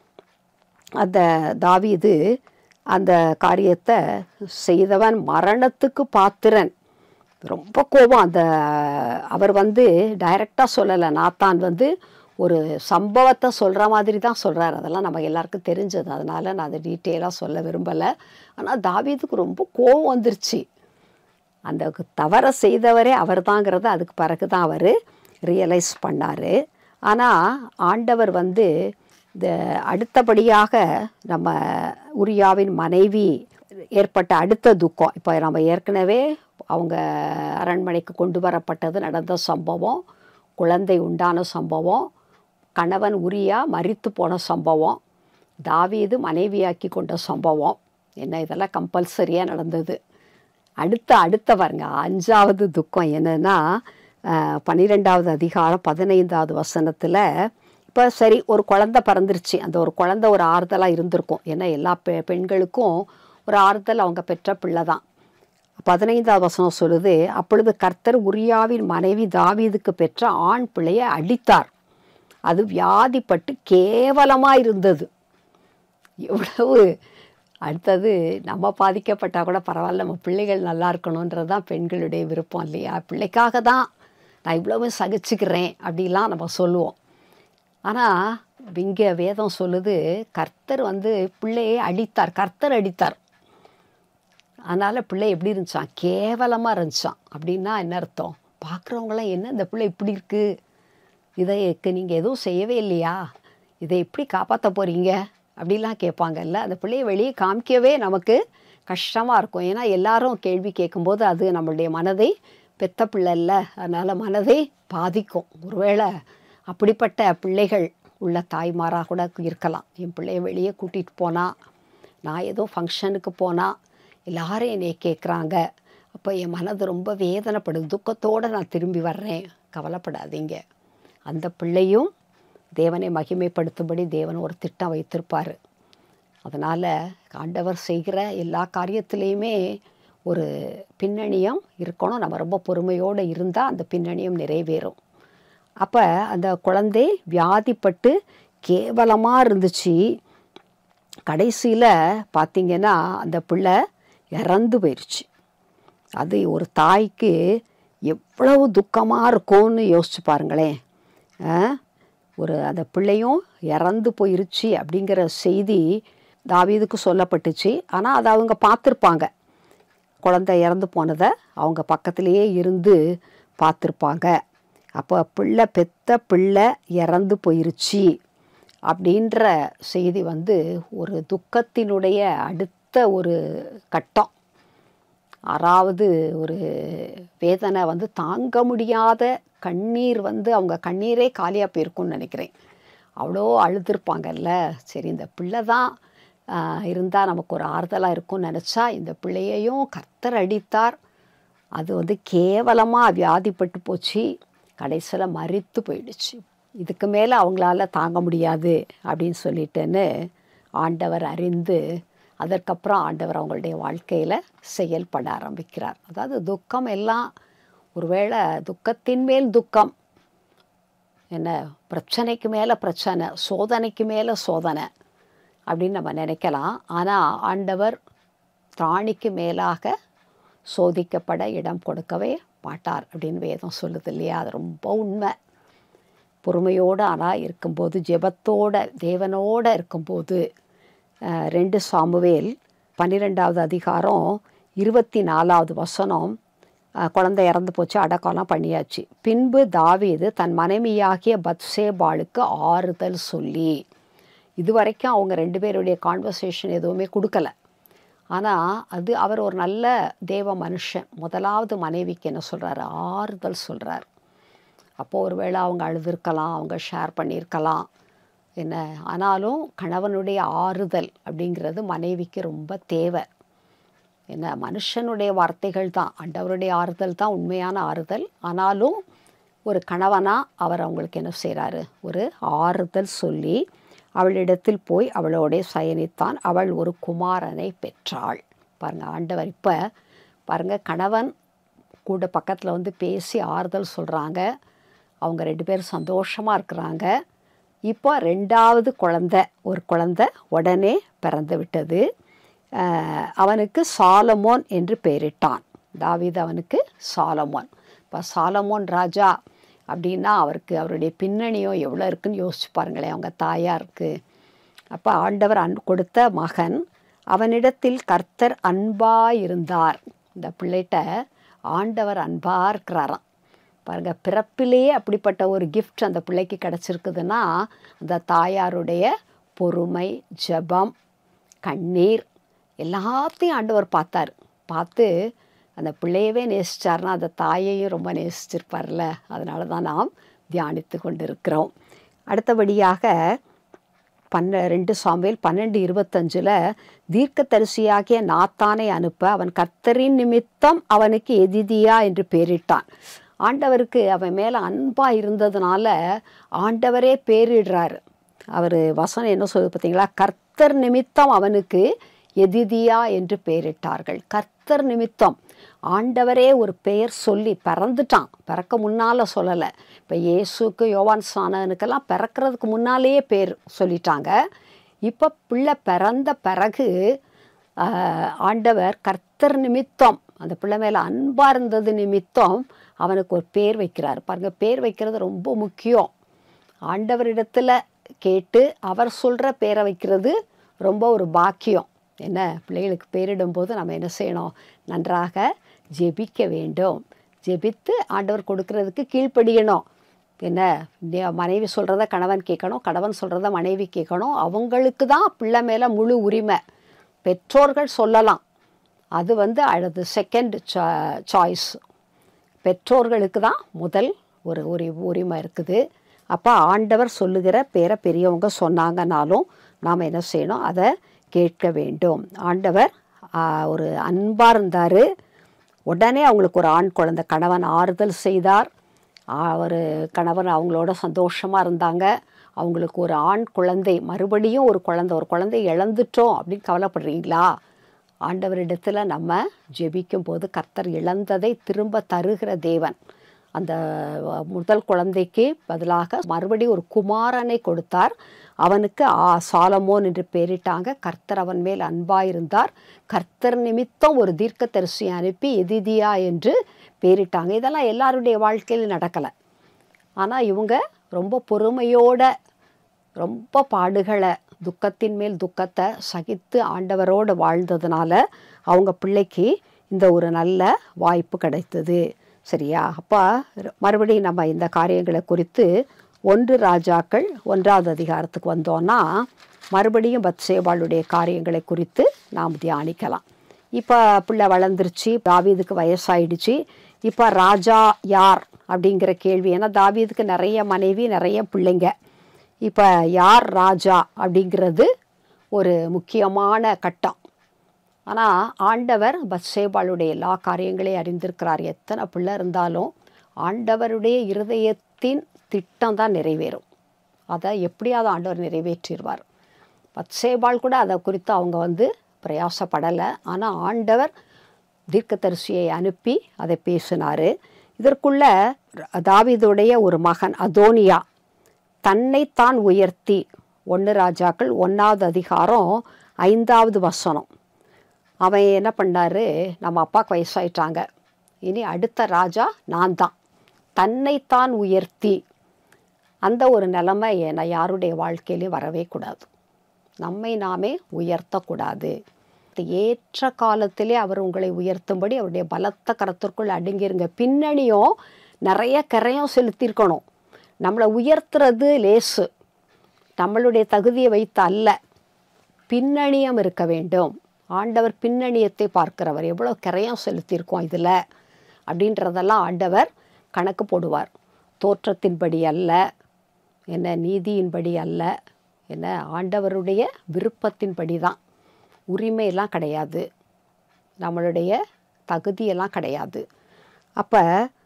அந்த தாவீது அந்த காரியத்தை செய்தவன் மரணத்துக்கு பாத்திரன் ரொம்ப கோபம் அந்த அவர் வந்து டைரெக்டாக சொல்லலை நாத்தான் வந்து ஒரு சம்பவத்தை சொல்கிற மாதிரி தான் சொல்கிறார் அதெல்லாம் நம்ம எல்லாருக்கும் தெரிஞ்சது அதனால் நான் அதை டீட்டெயிலாக சொல்ல விரும்பலை ஆனால் தாவீதுக்கு ரொம்ப கோபம் வந்துருச்சு அந்த தவறை செய்தவரே அவர் தாங்கிறத அதுக்கு பிறகு தான் அவர் ரியலைஸ் பண்ணார் ஆனால் ஆண்டவர் வந்து இந்த அடுத்தபடியாக நம்ம உரியாவின் மனைவி ஏற்பட்ட அடுத்த துக்கம் இப்போ நம்ம ஏற்கனவே அவங்க அரண்மனைக்கு கொண்டு வரப்பட்டது நடந்த சம்பவம் குழந்தை உண்டான சம்பவம் கணவன் உரியா மரித்து போன சம்பவம் தாவீது மனைவியாக்கி கொண்ட சம்பவம் என்ன இதெல்லாம் கம்பல்சரியாக நடந்தது அடுத்த அடுத்த பாருங்க அஞ்சாவது துக்கம் என்னன்னா அஹ், பன்னிரெண்டாவது அதிகாரம் பதினைந்தாவது வசனத்தில் இப்போ சரி ஒரு குழந்தை பிறந்துருச்சு அந்த ஒரு குழந்தை ஒரு ஆறுதலாக இருந்திருக்கும் ஏன்னா எல்லா பெ பெண்களுக்கும் ஒரு ஆறுதல் அவங்க பெற்ற பிள்ளை தான் பதினைந்தாவது வசனம் சொல்லுது அப்பொழுது கர்த்தர் உரியாவின் மனைவி தாவீதுக்கு பெற்ற ஆண் பிள்ளையை அடித்தார் அது வியாதிப்பட்டு கேவலமாக இருந்தது எவ்வளவு அடுத்தது நம்ம பாதிக்கப்பட்டால் கூட பரவாயில்ல நம்ம பிள்ளைகள் நல்லா இருக்கணுன்றது தான் பெண்களுடைய விருப்பம் இல்லையா பிள்ளைக்காக தான் நான் இவ்வளவு சகிச்சுக்கிறேன் அப்படிலாம் நம்ம சொல்லுவோம் ஆனால் இங்கே வேதம் சொல்லுது கர்த்தர் வந்து பிள்ளையை அடித்தார் கர்த்தர் அடித்தார் அதனால் பிள்ளை எப்படி இருந்துச்சான் கேவலமாக இருந்துச்சான் அப்படின்னா என்ன அர்த்தம் பார்க்குறவங்களாம் என்ன இந்த பிள்ளை இப்படி இருக்குது இதைக்கு நீங்கள் எதுவும் செய்யவே இல்லையா இதை எப்படி காப்பாற்ற போகிறீங்க அப்படிலாம் கேட்பாங்கல்ல அந்த பிள்ளையை வெளியே காமிக்கவே நமக்கு கஷ்டமாக இருக்கும் ஏன்னா எல்லாரும் கேள்வி கேட்கும்போது அது நம்மளுடைய மனதை பெத்த பிள்ளை இல்லை அதனால் மனதை பாதிக்கும் ஒருவேளை அப்படிப்பட்ட பிள்ளைகள் உள்ள தாய்மாராக கூட இருக்கலாம் என் பிள்ளைய வெளியே கூட்டிகிட்டு போனால் நான் ஏதோ ஃபங்க்ஷனுக்கு போனால் எல்லாரும் என்னை கேட்குறாங்க அப்போ என் மனது ரொம்ப வேதனைப்படுது துக்கத்தோடு நான் திரும்பி வர்றேன் கவலைப்படாதீங்க அந்த பிள்ளையும் தேவனை மகிமைப்படுத்தும்படி தேவன் ஒரு திட்டம் வைத்திருப்பார் அதனால் ஆண்டவர் செய்கிற எல்லா காரியத்திலையுமே ஒரு பின்னணியம் இருக்கணும் நம்ம ரொம்ப பொறுமையோடு இருந்தால் அந்த பின்னணியம் நிறைவேறும் அப்போ அந்த குழந்தை வியாதிப்பட்டு கேவலமாக இருந்துச்சு கடைசியில் பார்த்தீங்கன்னா அந்த பிள்ளை இறந்து போயிடுச்சு அது ஒரு தாய்க்கு எவ்வளவு துக்கமாக இருக்கும்னு யோசிச்சு பாருங்களேன் ஆ? ஒரு அந்த பிள்ளையும் இறந்து போயிருச்சு அப்படிங்கிற செய்தி தாவீதுக்கு சொல்லப்பட்டுச்சு ஆனால் அதை அவங்க பார்த்துருப்பாங்க குழந்தை இறந்து போனதை அவங்க பக்கத்திலேயே இருந்து பார்த்துருப்பாங்க அப்போ பிள்ளை பெத்த பிள்ளை இறந்து போயிருச்சு அப்படின்ற செய்தி வந்து ஒரு துக்கத்தினுடைய அடுத்த ஒரு கட்டம் ஆறாவது ஒரு வேதனை வந்து தாங்க முடியாத கண்ணீர் வந்து அவங்க கண்ணீரே காலியாக போயிருக்கும்னு நினைக்கிறேன் அவ்வளோ அழுதுருப்பாங்கல்ல சரி இந்த பிள்ளை தான் இருந்தால் நமக்கு ஒரு ஆறுதலாக இருக்கும்னு நினச்சா இந்த பிள்ளையையும் கர்த்தர் அடித்தார் அது வந்து கேவலமாக வியாதிப்பட்டு போச்சு கடைசியில் மறித்து போயிடுச்சு இதுக்கு மேலே அவங்களால தாங்க முடியாது அப்படின்னு சொல்லிட்டுன்னு ஆண்டவர் அறிந்து அதற்கப்புறம் ஆண்டவர் அவங்களுடைய வாழ்க்கையில் செயல்பட ஆரம்பிக்கிறார் அதாவது துக்கம் எல்லாம் ஒருவேளை துக்கத்தின் மேல் துக்கம் என்ன பிரச்சனைக்கு மேலே பிரச்சனை சோதனைக்கு மேலே சோதனை அப்படின்னு நம்ம நினைக்கலாம் ஆனால் ஆண்டவர் திராணிக்கு மேலாக சோதிக்கப்பட இடம் கொடுக்கவே மாட்டார் அப்படின்னு வேதம் சொல்லுது இல்லையா அது ரொம்ப உண்மை பொறுமையோடு ஆனால் இருக்கும்போது ஜெபத்தோட தேவனோட இருக்கும்போது அஹ், ரெண்டு சாமுவேல் பன்னிரெண்டாவது அதிகாரம் இருபத்தி நாலாவது வசனம் அஹ், குழந்தை இறந்து போச்சு அடக்கம்லாம் பண்ணியாச்சு பின்பு தாவீது தன் மனைவியாகிய பத்சேபாளுக்கு ஆறுதல் சொல்லி இதுவரைக்கும் அவங்க ரெண்டு பேருடைய கான்வர்சேஷன் எதுவுமே கொடுக்கல ஆனால் அது அவர் ஒரு நல்ல தேவ மனுஷன் முதலாவது மனைவிக்கு என்ன சொல்கிறாரு ஆறுதல் சொல்கிறார் அப்போது ஒருவேளை அவங்க அழுதுருக்கலாம் அவங்க ஷேர் பண்ணியிருக்கலாம் என்ன ஆனாலும் கணவனுடைய ஆறுதல் அப்படிங்கிறது மனைவிக்கு ரொம்ப தேவை என்ன மனுஷனுடைய வார்த்தைகள் தான் ஆண்டவருடைய ஆறுதல் தான் உண்மையான ஆறுதல் ஆனாலும் ஒரு கணவனாக அவர் அவங்களுக்கு என்ன செய்கிறாரு ஒரு ஆறுதல் சொல்லி அவளிடத்தில் போய் அவளோட சயனித்தான் அவள் ஒரு குமாரனை பெற்றாள் பாருங்கள் ஆண்டவர் இப்போ பாருங்கள் கணவன் கூட பக்கத்தில் வந்து பேசி ஆறுதல் சொல்கிறாங்க அவங்க ரெண்டு பேரும் சந்தோஷமாக இருக்கிறாங்க இப்போ ரெண்டாவது குழந்தை ஒரு குழந்தை உடனே பிறந்து விட்டது அஹ் அவனுக்கு சாலமோன் என்று பெயரிட்டான் தாவீது அவனுக்கு சாலமோன் இப்போ சாலமோன் ராஜா அப்படின்னா அவருக்கு அவருடைய பின்னணியும் எவ்வளோ இருக்குன்னு யோசிச்சு பாருங்களேன் அவங்க தாயாருக்கு அப்போ ஆண்டவர் அன் கொடுத்த மகன் அவனிடத்தில் கர்த்தர் அன்பாக இருந்தார் இந்த பிள்ளைகிட்ட ஆண்டவர் அன்பாக இருக்கிறாராம் பாருங்க பிறப்பிலேயே அப்படிப்பட்ட ஒரு கிஃப்ட் அந்த பிள்ளைக்கு கிடச்சிருக்குதுன்னா அந்த தாயாருடைய பொறுமை ஜெபம் கண்ணீர் எல்லாத்தையும் ஆண்டவர் பார்த்தார் பார்த்து அந்த பிள்ளையவே நேசிச்சார்னா அந்த தாயையும் ரொம்ப நேசிச்சிருப்பார்ல அதனால தான் நாம் தியானித்து கொண்டிருக்கிறோம் அடுத்தபடியாக பன்ன ரெண்டு சாமுவேல் பன்னெண்டு இருபத்தஞ்சில் தீர்க்கதரிசியாகிய நாத்தானை அனுப்ப அவன் கர்த்தரின் நிமித்தம் அவனுக்கு எதிதியா என்று பெயரிட்டான் ஆண்டவருக்கு அவன் மேலே அன்பாக இருந்ததுனால ஆண்டவரே பேரிடுறாரு அவர் வசனம் என்ன சொல்லுது பார்த்தீங்களா கர்த்தர் நிமித்தம் அவனுக்கு எதிதியா என்று பெயரிட்டார்கள் கர்த்தர் நிமித்தம் ஆண்டவரே ஒரு பெயர் சொல்லி பிறந்துட்டான் பிறக்க முன்னால் சொல்லலை இப்போ இயேசுக்கு யோவான் சானனுக்கெல்லாம் பிறக்கிறதுக்கு முன்னாலேயே பேர் சொல்லிட்டாங்க இப்போ பிள்ளை பிறந்த பிறகு ஆஹ், ஆண்டவர் கர்த்தர் நிமித்தம் அந்த பிள்ளை மேலே அன்பாக இருந்தது நிமித்தம் அவனுக்கு ஒரு பேர் வைக்கிறார் பாருங்க பேர் வைக்கிறது ரொம்ப முக்கியம் ஆண்டவரிடத்தில் கேட்டு அவர் சொல்கிற பேரை வைக்கிறது ரொம்ப ஒரு பாக்கியம் என்ன பிள்ளைகளுக்கு பேரிடும்போது நம்ம என்ன செய்யணும் நன்றாக ஜெபிக்க வேண்டும் ஜெபித்து ஆண்டவர் கொடுக்கறதுக்கு கீழ்ப்படியணும் என்ன நே- மனைவி சொல்கிறத கணவன் கேட்கணும் கணவன் சொல்கிறத மனைவி கேட்கணும் அவங்களுக்கு தான் பிள்ளை மேலே முழு உரிமை பெற்றோர்கள் சொல்லலாம் அது வந்து அடுத்து செகண்ட் சாய்ஸ் பெற்றோர்களுக்கு தான் முதல் ஒரு உரி உரிமை இருக்குது அப்போ ஆண்டவர் சொல்லுகிற பேரை பெரியவங்க சொன்னாங்கனாலும் நாம் என்ன செய்யணும் அதை கேட்க வேண்டும் ஆண்டவர் ஆ, ஒரு அன்பாக இருந்தார் உடனே அவங்களுக்கு ஒரு ஆண் குழந்தை கணவன் ஆறுதல் செய்தார் அவர் கணவன் அவங்களோட சந்தோஷமாக இருந்தாங்க அவங்களுக்கு ஒரு ஆண் குழந்தை மறுபடியும் ஒரு குழந்தை ஒரு குழந்தை இழந்துட்டோம் அப்படின்னு கவலைப்படுறீங்களா ஆண்டவரிடத்தில் நம்ம ஜெபிக்கும் போது கர்த்தர் இழந்ததை திரும்ப தருகிற தேவன் அந்த அஹ், முதல் குழந்தைக்கு பதிலாக மறுபடியும் ஒரு குமாரனை கொடுத்தார் அவனுக்கு ஆ சாலமோன் என்று பெயரிட்டாங்க கர்த்தர் அவன் மேல் அன்பாயிருந்தார் கர்த்தர் நிமித்தம் ஒரு தீர்க்கதரிசி அனுப்பி எதிதியா என்று பெயரிட்டாங்க இதெல்லாம் எல்லாருடைய வாழ்க்கையில் நடக்கலை ஆனால் இவங்க ரொம்ப பொறுமையோட ரொம்ப பாடுகளை துக்கத்தின் மேல் துக்கத்தை சகித்து ஆண்டவரோடு வாழ்ந்ததுனால அவங்க பிள்ளைக்கு இந்த ஒரு நல்ல வாய்ப்பு கிடைத்தது சரியா அப்போ மறுபடியும் நம்ம இந்த காரியங்களை குறித்து ஒன்று ராஜாக்கள் ஒன்றாவது அதிகாரத்துக்கு வந்தோன்னா மறுபடியும் பத்சேபாளுடைய காரியங்களை குறித்து நாம் தியானிக்கலாம் இப்போ பிள்ளை வளர்ந்துருச்சு தாவீதுக்கு வயசாயிடுச்சு இப்போ ராஜா யார் அப்படிங்கிற கேள்வி ஏன்னா தாவீதுக்கு நிறைய மனைவி நிறைய பிள்ளைங்க இப்போ யார் ராஜா அப்படிங்கிறது ஒரு முக்கியமான கட்டம் ஆனால் ஆண்டவர் பத்சேபாளுடைய எல்லா காரியங்களையும் அறிந்திருக்கிறார் எத்தனை பிள்ளை இருந்தாலும் ஆண்டவருடைய இருதயத்தின் திட்டம் தான் நிறைவேறும் அதை எப்படியாவது ஆண்டவர் நிறைவேற்றிடுவார் பத்சேபாள் கூட அதை குறித்து அவங்க வந்து பிரயாசப்படலை ஆனால் ஆண்டவர் தீர்க்கதரிசியை அனுப்பி அதை பேசினார் இதற்குள்ள தாவீதுடைய ஒரு மகன் அதோனியா தன்னைத்தான் உயர்த்தி ஒன்று ராஜாக்கள் ஒன்றாவது அதிகாரம் ஐந்தாவது வசனம் அவன் என்ன பண்ணாரு நம்ம அப்பாவுக்கு வயசாயிட்டாங்க இனி அடுத்த ராஜா நான் தான் தன்னைத்தான் உயர்த்தி அந்த ஒரு நிலைமை என்னை யாருடைய வாழ்க்கையிலையும் வரவே கூடாது நம்மை நாமே உயர்த்தக்கூடாது ஏற்ற காலத்திலே அவர் உங்களை உயர்த்தும்படி அவருடைய பலத்த கரத்திற்குள் அடங்கிருங்க பின்னணியும் நிறைய கரையும் செலுத்தியிருக்கணும் நம்மளை உயர்த்துறது லேசு நம்மளுடைய தகுதியை வைத்து அல்ல பின்னணியம் இருக்க வேண்டும் ஆண்டவர் பின்னணியத்தை பார்க்கிறவர் எவ்வளோ கரையம் செலுத்தியிருக்கோம் இதில் அப்படின்றதெல்லாம் ஆண்டவர் கணக்கு போடுவார் தோற்றத்தின்படி அல்ல என்ன நீதியின்படி அல்ல என்ன ஆண்டவருடைய விருப்பத்தின்படி தான் உரிமையெல்லாம் கிடையாது நம்மளுடைய தகுதியெல்லாம் கிடையாது அப்போ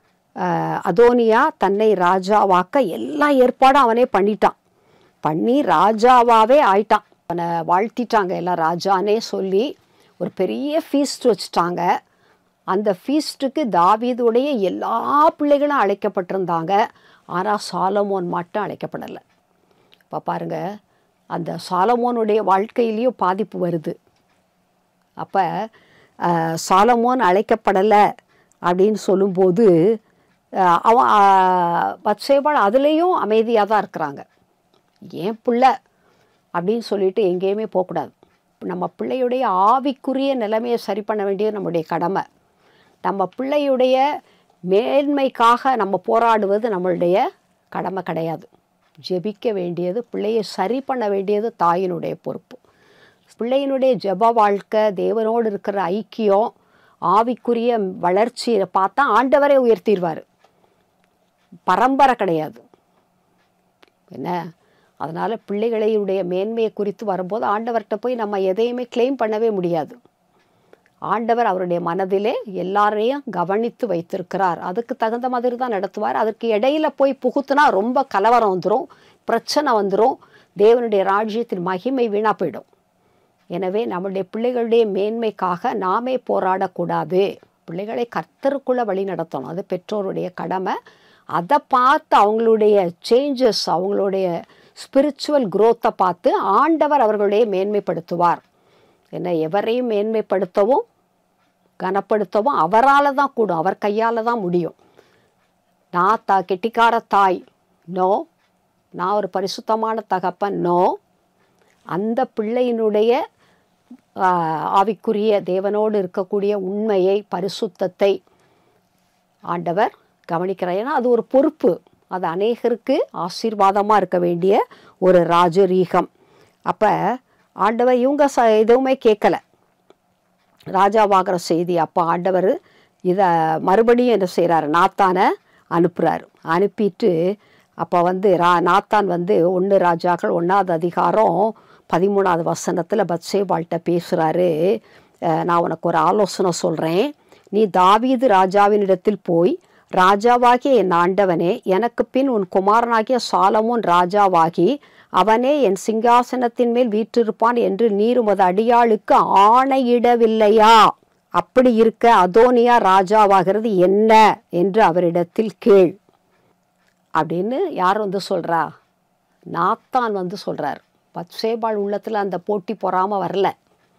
அதோனியா தன்னை ராஜாவாக்க எல்லா ஏற்பாடும் அவனே பண்ணிட்டான் பண்ணி ராஜாவாகவே ஆயிட்டான் அவனை வாழ்த்திட்டாங்க எல்லாம் ராஜானே சொல்லி ஒரு பெரிய ஃபீஸ்ட் வச்சுட்டாங்க அந்த ஃபீஸ்ட்டுக்கு தாவீதுடைய எல்லா பிள்ளைகளும் அழைக்கப்பட்டிருந்தாங்க ஆனால் சாலமோன் மட்டும் அழைக்கப்படலை இப்போ பாருங்கள் அந்த சாலமோனுடைய வாழ்க்கையிலையும் பாதிப்பு வருது அப்போ சாலமோன் அழைக்கப்படலை அப்படின்னு சொல்லும்போது அஹ், அவன் பத்சேபாள் அதுலேயும் அமைதியாக தான் இருக்கிறாங்க ஏன் பிள்ளை அப்படின்னு சொல்லிட்டு எங்கேயுமே போகக்கூடாது நம்ம பிள்ளையுடைய ஆவிக்குரிய நிலைமையை சரி பண்ண வேண்டியது நம்முடைய கடமை நம்ம பிள்ளையுடைய மேன்மைக்காக நம்ம போராடுவது நம்மளுடைய கடமை கிடையாது ஜெபிக்க வேண்டியது பிள்ளையை சரி பண்ண வேண்டியது தாயினுடைய பொறுப்பு பிள்ளையினுடைய ஜெப வாழ்க்கை தேவனோடு இருக்கிற ஐக்கியம் ஆவிக்குரிய வளர்ச்சியை பார்த்தா ஆண்டவரே உயர்த்திடுவார் பரம்பரை கிடையாது என்ன அதனால் பிள்ளைகளுடைய மேன்மையை குறித்து வரும்போது ஆண்டவர்கிட்ட போய் நம்ம எதையுமே க்ளைம் பண்ணவே முடியாது ஆண்டவர் அவருடைய மனதிலே எல்லாரையும் கவனித்து வைத்திருக்கிறார் அதுக்கு தகுந்த மாதிரி தான் நடத்துவார் அதற்கு இடையில போய் புகுத்துனா ரொம்ப கலவரம் வந்துடும் பிரச்சனை வந்துடும் தேவனுடைய ராஜ்யத்தின் மகிமை வீணாக போயிடும் எனவே நம்முடைய பிள்ளைகளுடைய மேன்மைக்காக நாமே போராடக்கூடாது பிள்ளைகளை கர்த்தருக்குள்ளே வழி நடத்தணும் அது பெற்றோருடைய கடமை அதை பார்த்து அவங்களுடைய சேஞ்சஸ் அவங்களுடைய ஸ்பிரிச்சுவல் growth-அ பார்த்து ஆண்டவர் அவர்களுடைய மேன்மைப்படுத்துவார் என்ன எவரையும் மேன்மைப்படுத்தவும் கனப்படுத்தவும் அவரால் தான் கூடும் அவர் கையால் தான் முடியும் நான் தா கெட்டிக்கார தாய் நோ நான் ஒரு பரிசுத்தமான தகப்பன் நோ அந்த பிள்ளையினுடைய ஆ, ஆவிக்குரிய தேவனோடு இருக்கக்கூடிய உண்மையை பரிசுத்தத்தை ஆண்டவர் கவனிக்கிறார் ஏன்னா அது ஒரு பொறுப்பு அது அநேகருக்கு ஆசீர்வாதமாக இருக்க வேண்டிய ஒரு ராஜரீகம் அப்போ ஆண்டவர் இவங்க ச எதுவுமே கேட்கல ராஜாவாகிற செய்தி அப்போ ஆண்டவர் இதை மறுபடியும் என்ன செய்கிறாரு நாத்தானை அனுப்புகிறாரு அனுப்பிட்டு அப்போ வந்து ரா நாத்தான் வந்து ஒன்று ராஜாக்கள் ஒன்றாவது அதிகாரம் பதிமூணாவது வசனத்தில் பத்சேபாள்கிட்ட பேசுகிறாரு நான் உனக்கு ஒரு ஆலோசனை சொல்கிறேன் நீ தாவீது ராஜாவினிடத்தில் போய் ராஜாவாகிய என் ஆண்டவனே எனக்கு பின் உன் குமாரனாகிய சாலமோன் ராஜாவாகி அவனே என் சிங்காசனத்தின் மேல் வீற்றிருப்பான் என்று நீர் உமது அடியாளுக்கு ஆணையிடவில்லையா அப்படி இருக்க அதோனியா ராஜாவாகிறது என்ன என்று அவரிடத்தில் கேள் அப்படின்னு யார் வந்து சொல்றா நாத்தான் வந்து சொல்றார் பத்சேபாள் உள்ளத்தில் அந்த போட்டி பொறாம வரல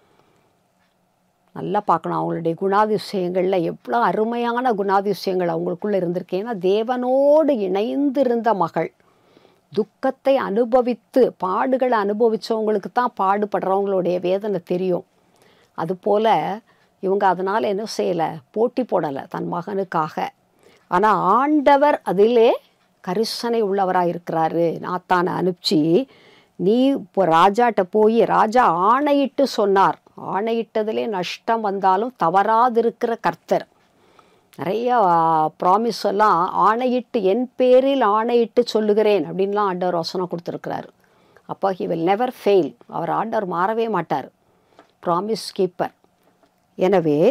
நல்லா பார்க்கணும் அவங்களுடைய குணாதிசயங்களில் எவ்வளோ அருமையான குணாதிசயங்கள் அவங்களுக்குள்ள இருந்திருக்கு ஏன்னா தேவனோடு இணைந்திருந்த மகள் துக்கத்தை அனுபவித்து பாடுகளை அனுபவித்தவங்களுக்கு தான் பாடுபடுறவங்களுடைய வேதனை தெரியும் அதுபோல் இவங்க அதனால் என்ன செய்யலை போட்டி போடலை தன் மகனுக்காக ஆனால் ஆண்டவர் அதிலே கரிசனை உள்ளவராக இருக்கிறாரு நாத்தானை அனுப்பிச்சு நீ இப்போ ராஜாட்ட போய் ராஜா ஆணையிட்டு சொன்னார் ஆணையிட்டதிலே நஷ்டம் வந்தாலும் தவறாதிருக்கிற கர்த்தர் நிறைய ப்ராமிஸ் எல்லாம் ஆணையிட்டு என் பேரில் ஆணையிட்டு சொல்லுகிறேன் அப்படின்லாம் ஆண்டவர் வசனம் கொடுத்துருக்கிறாரு அப்போ ஹி வில் நெவர் ஃபெயில் அவர் ஆண்டவர் மாறவே மாட்டார் ப்ராமிஸ் கீப்பர் எனவே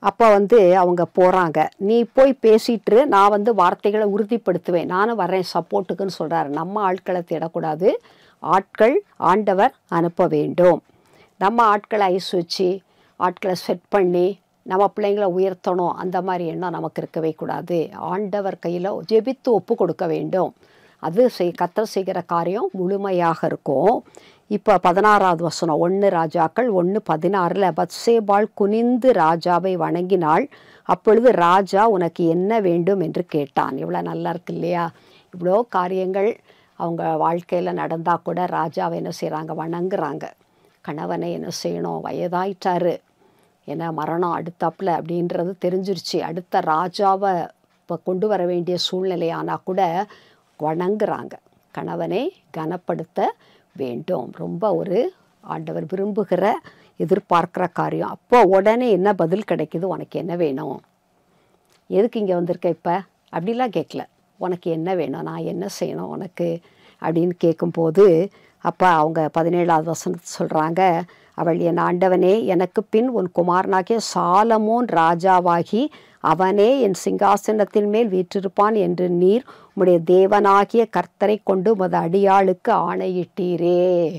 அப்போ வந்து அவங்க போகிறாங்க நீ போய் பேசிட்டு நான் வந்து வார்த்தைகளை உறுதிப்படுத்துவேன் நானும் வரேன் சப்போர்ட்டுக்குன்னு சொல்கிறாரு நம்ம ஆட்களை தேடக்கூடாது ஆட்கள் ஆண்டவர் அனுப்ப வேண்டும் நம்ம ஆட்களை ஐஸ் வச்சு ஆட்களை செட் பண்ணி நம்ம பிள்ளைங்களை உயர்த்தணும் அந்த மாதிரி எண்ணம் நமக்கு இருக்கவே கூடாது ஆண்டவர் கையில் ஜெபித்து ஒப்பு கொடுக்க வேண்டும் அது செய் கத்தர் செய்கிற காரியம் முழுமையாக இருக்கும் இப்போ பதினாறாவது வசனம் ஒன்று ராஜாக்கள் ஒன்று பதினாறில் பத்சேபாள் குனிந்து ராஜாவை வணங்கினாள் அப்பொழுது ராஜா உனக்கு என்ன வேண்டும் என்று கேட்டான் இவ்வளோ நல்லா இருக்கு இல்லையா இவ்வளோ காரியங்கள் அவங்க வாழ்க்கையில் நடந்தால் கூட ராஜாவை என்ன செய்கிறாங்க வணங்குறாங்க கணவனை என்ன செய்யணும் வயதாயிட்டாரு ஏன்னா மரணம் அடுத்தாப்புல அப்படின்றது தெரிஞ்சிருச்சு அடுத்த ராஜாவை இப்போ கொண்டு வர வேண்டிய சூழ்நிலையானால் கூட வணங்குறாங்க கணவனை கனப்படுத்த வேண்டும் ரொம்ப ஒரு ஆண்டவர் விரும்புகிற எதிர்பார்க்குற காரியம் அப்போ உடனே என்ன பதில் கிடைக்குது உனக்கு என்ன வேணும் எதுக்கு இங்கே வந்திருக்க இப்போ அப்படிலாம் கேட்கல உனக்கு என்ன வேணும் நான் என்ன செய்யணும் உனக்கு அப்படின்னு கேட்கும்போது அப்போ அவங்க பதினேழாவது வசனத்தை சொல்கிறாங்க அவள் என் ஆண்டவனே எனக்கு பின் உன் குமாரனாகிய சாலமோன் ராஜாவாகி அவனே என் சிங்காசனத்தின் மேல் வீற்றிருப்பான் என்று நீர் உம்முடைய தேவனாகிய கர்த்தரை கொண்டு உமது அடியாளுக்கு ஆணையிட்டீரே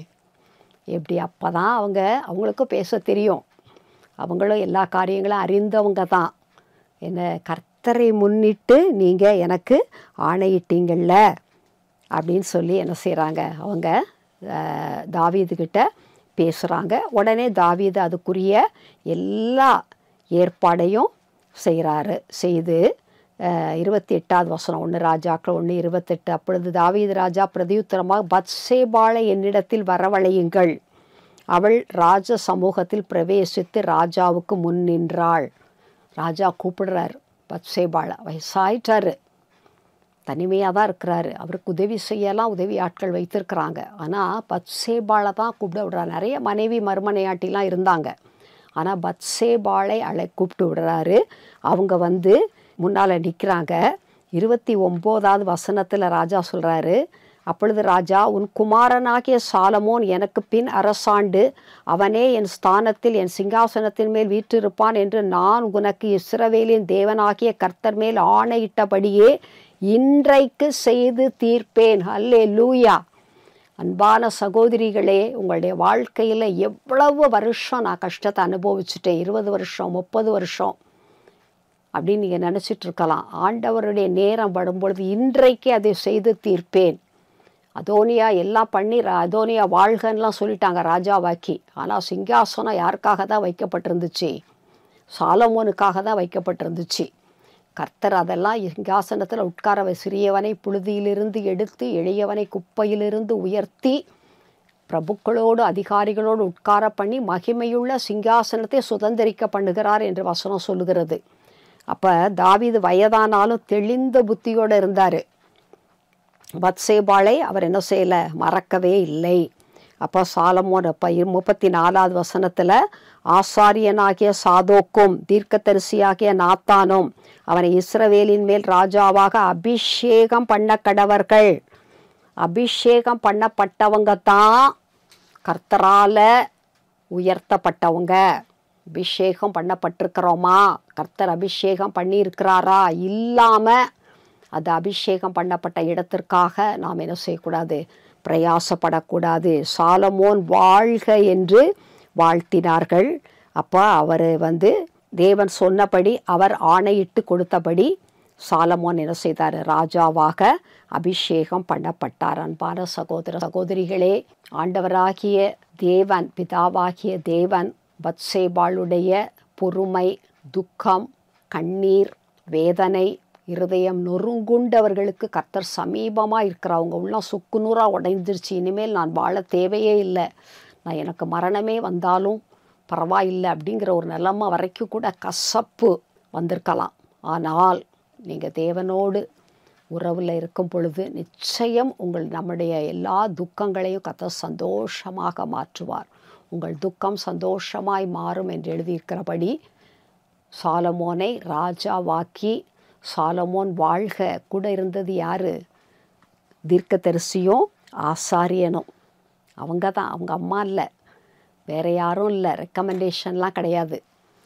எப்படி அப்போ தான் அவங்க அவங்களுக்கும் பேச தெரியும் அவங்களும் எல்லா காரியங்களும் அறிந்தவங்க தான் என்ன கர்த்தரை முன்னிட்டு நீங்கள் எனக்கு ஆணையிட்டீங்கள்ல அப்படின்னு சொல்லி என்ன செய்கிறாங்க அவங்க அஹ், தாவீதுகிட்ட பேசுகிறாங்க உடனே தாவீது அதுக்குரிய எல்லா ஏற்பாடையும் செய்கிறாரு செய்து அஹ், இருபத்தி எட்டாவது வசனம் ஒன்று ராஜாக்கள் ஒன்று இருபத்தெட்டு அப்பொழுது தாவீது ராஜா பிரதியுத்தரமாக பத்சேபாளை என்னிடத்தில் வரவழையுங்கள் அவள் ராஜ சமூகத்தில் பிரவேசித்து ராஜாவுக்கு முன் நின்றாள் ராஜா கூப்பிடுறாரு பத்சேபாளை வயசாயிட்டாரு தனிமையாக தான் இருக்கிறாரு அவருக்கு உதவி செய்யலாம் உதவி ஆட்கள் வைத்திருக்கிறாங்க ஆனால் பத்சேபாளை தான் கூப்பிட விடுறாரு நிறைய மனைவி மறுமனையாட்டிலாம் இருந்தாங்க ஆனால் பத்சேபாளை அழை கூப்பிட்டு விடுறாரு அவங்க வந்து முன்னால் நிற்கிறாங்க இருபத்தி ஒம்போதாவது வசனத்தில் ராஜா சொல்கிறாரு அப்பொழுது ராஜா உன் குமாரனாகிய சாலமோன் எனக்கு பின் அரசாண்டு அவனே என் ஸ்தானத்தில் என் சிங்காசனத்தின் மேல் வீற்றிருப்பான் என்று நான் உனக்கு இஸ்ரவேலின் தேவனாகிய கர்த்தர் மேல் ஆணையிட்டபடியே இன்றைக்கு செய்து தீர்ப்பேன் அல்லே லூயா அன்பான சகோதரிகளே உங்களுடைய வாழ்க்கையில் எவ்வளவு வருஷம் நான் கஷ்டத்தை அனுபவிச்சுட்டேன் இருபது வருஷம் முப்பது வருஷம் அப்படின்னு நீங்கள் நினச்சிட்டு இருக்கலாம் ஆண்டவருடைய நேரம் வரும்பொழுது இன்றைக்கு அதை செய்து தீர்ப்பேன் அதோனியா எல்லாம் பண்ணி ரா- அதோனியா வாழ்கன்னுலாம் சொல்லிட்டாங்க ராஜாவாக்கி ஆனால் சிங்காசனம் யாருக்காக தான் வைக்கப்பட்டிருந்துச்சு சாலமோனுக்காக தான் வைக்கப்பட்டிருந்துச்சு கர்த்தர் அதெல்லாம் சிங்காசனத்தில் உட்கார வை- சிறியவனை புழுதியிலிருந்து எடுத்து எளியவனை குப்பையிலிருந்து உயர்த்தி பிரபுக்களோடு அதிகாரிகளோடு உட்கார பண்ணி மகிமையுள்ள சிங்காசனத்தை சுதந்திரிக்க பண்ணுகிறார் என்று வசனம் சொல்லுகிறது அப்போ தாவீது வயதானாலும் தெளிந்த புத்தியோடு இருந்தார் பத்சேபாளை அவர் என்ன செய்யலை மறக்கவே இல்லை அப்போ சாலமோன் அப்போ முப்பத்தி நாலாவது வசனத்தில் ஆசாரியனாகிய சாதோக்கும் தீர்க்கதரிசியாகிய நாத்தானும் அவனை இஸ்ரவேலின் மேல் ராஜாவாக அபிஷேகம் பண்ண கடவர்கள் அபிஷேகம் பண்ணப்பட்டவங்க தான் கர்த்தரால உயர்த்தப்பட்டவங்க அபிஷேகம் பண்ணப்பட்டிருக்கிறோமா கர்த்தர் அபிஷேகம் பண்ணியிருக்கிறாரா இல்லாமல் அது அபிஷேகம் பண்ணப்பட்ட இடத்திற்காக நாம் என்ன செய்யக்கூடாது பிரயாசப்படக்கூடாது சாலமோன் வாழ்க என்று வாழ்த்தினார்கள் அப்போ அவர் வந்து தேவன் சொன்னபடி அவர் ஆணையிட்டு கொடுத்தபடி சாலமோன் என்ன செய்தார் ராஜாவாக அபிஷேகம் பண்ணப்பட்டார் அன்பான சகோதர சகோதரிகளே ஆண்டவராகிய தேவன் பிதாவாகிய தேவன் பத்சேபாளுடைய பொறுமை துக்கம் கண்ணீர் வேதனை இருதயம் நொறுங்குண்டவர்களுக்கு கர்த்தர் சமீபமாக இருக்கிறவங்க உள்ள சுக்குநூறாக உடைஞ்சிருச்சு இனிமேல் நான் வாழ தேவையே இல்லை நான் எனக்கு மரணமே வந்தாலும் பரவாயில்லை அப்படிங்கிற ஒரு நிலைமை வரைக்கும் கூட கசப்பு வந்திருக்கலாம் ஆனால் நீங்கள் தேவனோடு உறவில் இருக்கும் பொழுது நிச்சயம் உங்கள் நம்முடைய எல்லா துக்கங்களையும் கர்த்தர் சந்தோஷமாக மாற்றுவார் உங்கள் துக்கம் சந்தோஷமாய் மாறும் என்று எழுதியிருக்கிறபடி சாலமோனை ராஜாவாக்கி சாலமோன் வாழ்க கூட இருந்தது யாரு தீர்க்கதரிசியும் ஆசாரியனும் அவங்க தான் அவங்க அம்மா இல்லை வேற யாரும் இல்லை ரெக்கமெண்டேஷன்லாம் கிடையாது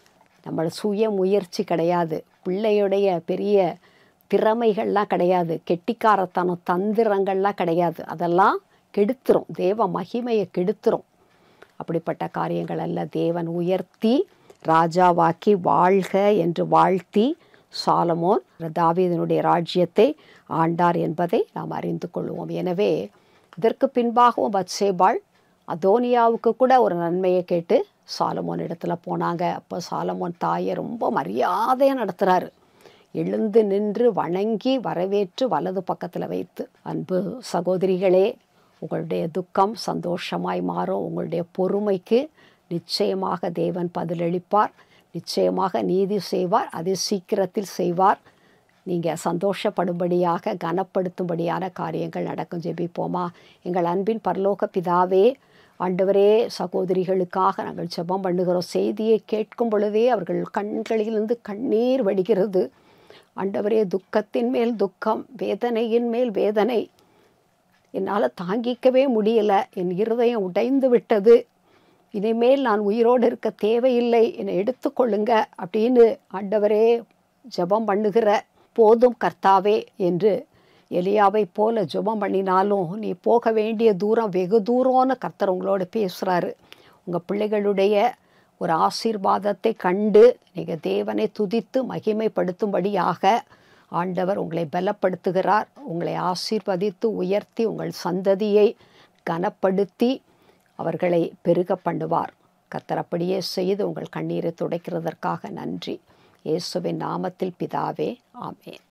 நம்ம சுய முயற்சி கிடையாது பிள்ளையுடைய பெரிய திறமைகள்லாம் கிடையாது கெட்டிக்காரத்தனம் தந்திரங்கள்லாம் கிடையாது அதெல்லாம் கெடுத்துரும் தேவ மகிமையை கெடுத்துரும் அப்படிப்பட்ட காரியங்கள் அல்ல தேவன் உயர்த்தி ராஜாவாக்கி வாழ்க என்று வாழ்த்தி சாலமோன் தாவீதனுடைய ராஜ்யத்தை ஆண்டார் என்பதை நாம் அறிந்து கொள்வோம் எனவே இதற்கு பின்பாகவும் பத்சேபாள் அதோனியாவுக்கு கூட ஒரு நன்மையை கேட்டு சாலமோன் இடத்துல போனாங்க அப்போ சாலமோன் தாயை ரொம்ப மரியாதையாக நடத்துகிறாரு எழுந்து நின்று வணங்கி வரவேற்று வலது பக்கத்தில் வைத்து அன்பு சகோதரிகளே உங்களுடைய துக்கம் சந்தோஷமாய் மாறும் உங்களுடைய பொறுமைக்கு நிச்சயமாக தேவன் பதிலளிப்பார் நிச்சயமாக நீதி செய்வார் அது சீக்கிரத்தில் செய்வார் நீங்கள் சந்தோஷப்படும்படியாக கனப்படுத்தும்படியான காரியங்கள் நடக்கும் ஜெபிப்போமா எங்கள் அன்பின் பரலோக பிதாவே ஆண்டவரே சகோதரிகளுக்காக நாங்கள் ஜெபம் பண்ணுகிறோம் செய்தியை கேட்கும் பொழுதே அவர்கள் கண்களிலிருந்து கண்ணீர் வடிகிறது ஆண்டவரே துக்கத்தின் மேல் துக்கம் வேதனையின் மேல் வேதனை என்னால் தாங்கிக்கவே முடியல என் இருதயம் உடைந்து விட்டது இனிமேல் நான் உயிரோடு இருக்க தேவையில்லை என்னை எடுத்துக்கொள்ளுங்க அப்படின்னு ஆண்டவரே ஜெபம் பண்ணுகிற போதும் கர்த்தாவே என்று எலியாவை போல ஜெபம் பண்ணினாலும் நீ போக வேண்டிய தூரம் வெகு தூரம்னு கர்த்தர் உங்களோட பேசுகிறாரு உங்கள் பிள்ளைகளுடைய ஒரு ஆசீர்வாதத்தை கண்டு நீங்கள் தேவனை துதித்து மகிமைப்படுத்தும்படியாக ஆண்டவர் உங்களை பலப்படுத்துகிறார் உங்களை ஆசீர்வதித்து உயர்த்தி உங்கள் சந்ததியை கனப்படுத்தி அவர்களை பெருக பண்ணுவார் கர்த்தர் அப்படியே செய்து உங்கள் கண்ணீரை துடைக்கிறதற்காக நன்றி இயேசுவின் நாமத்தில் பிதாவே ஆமேன்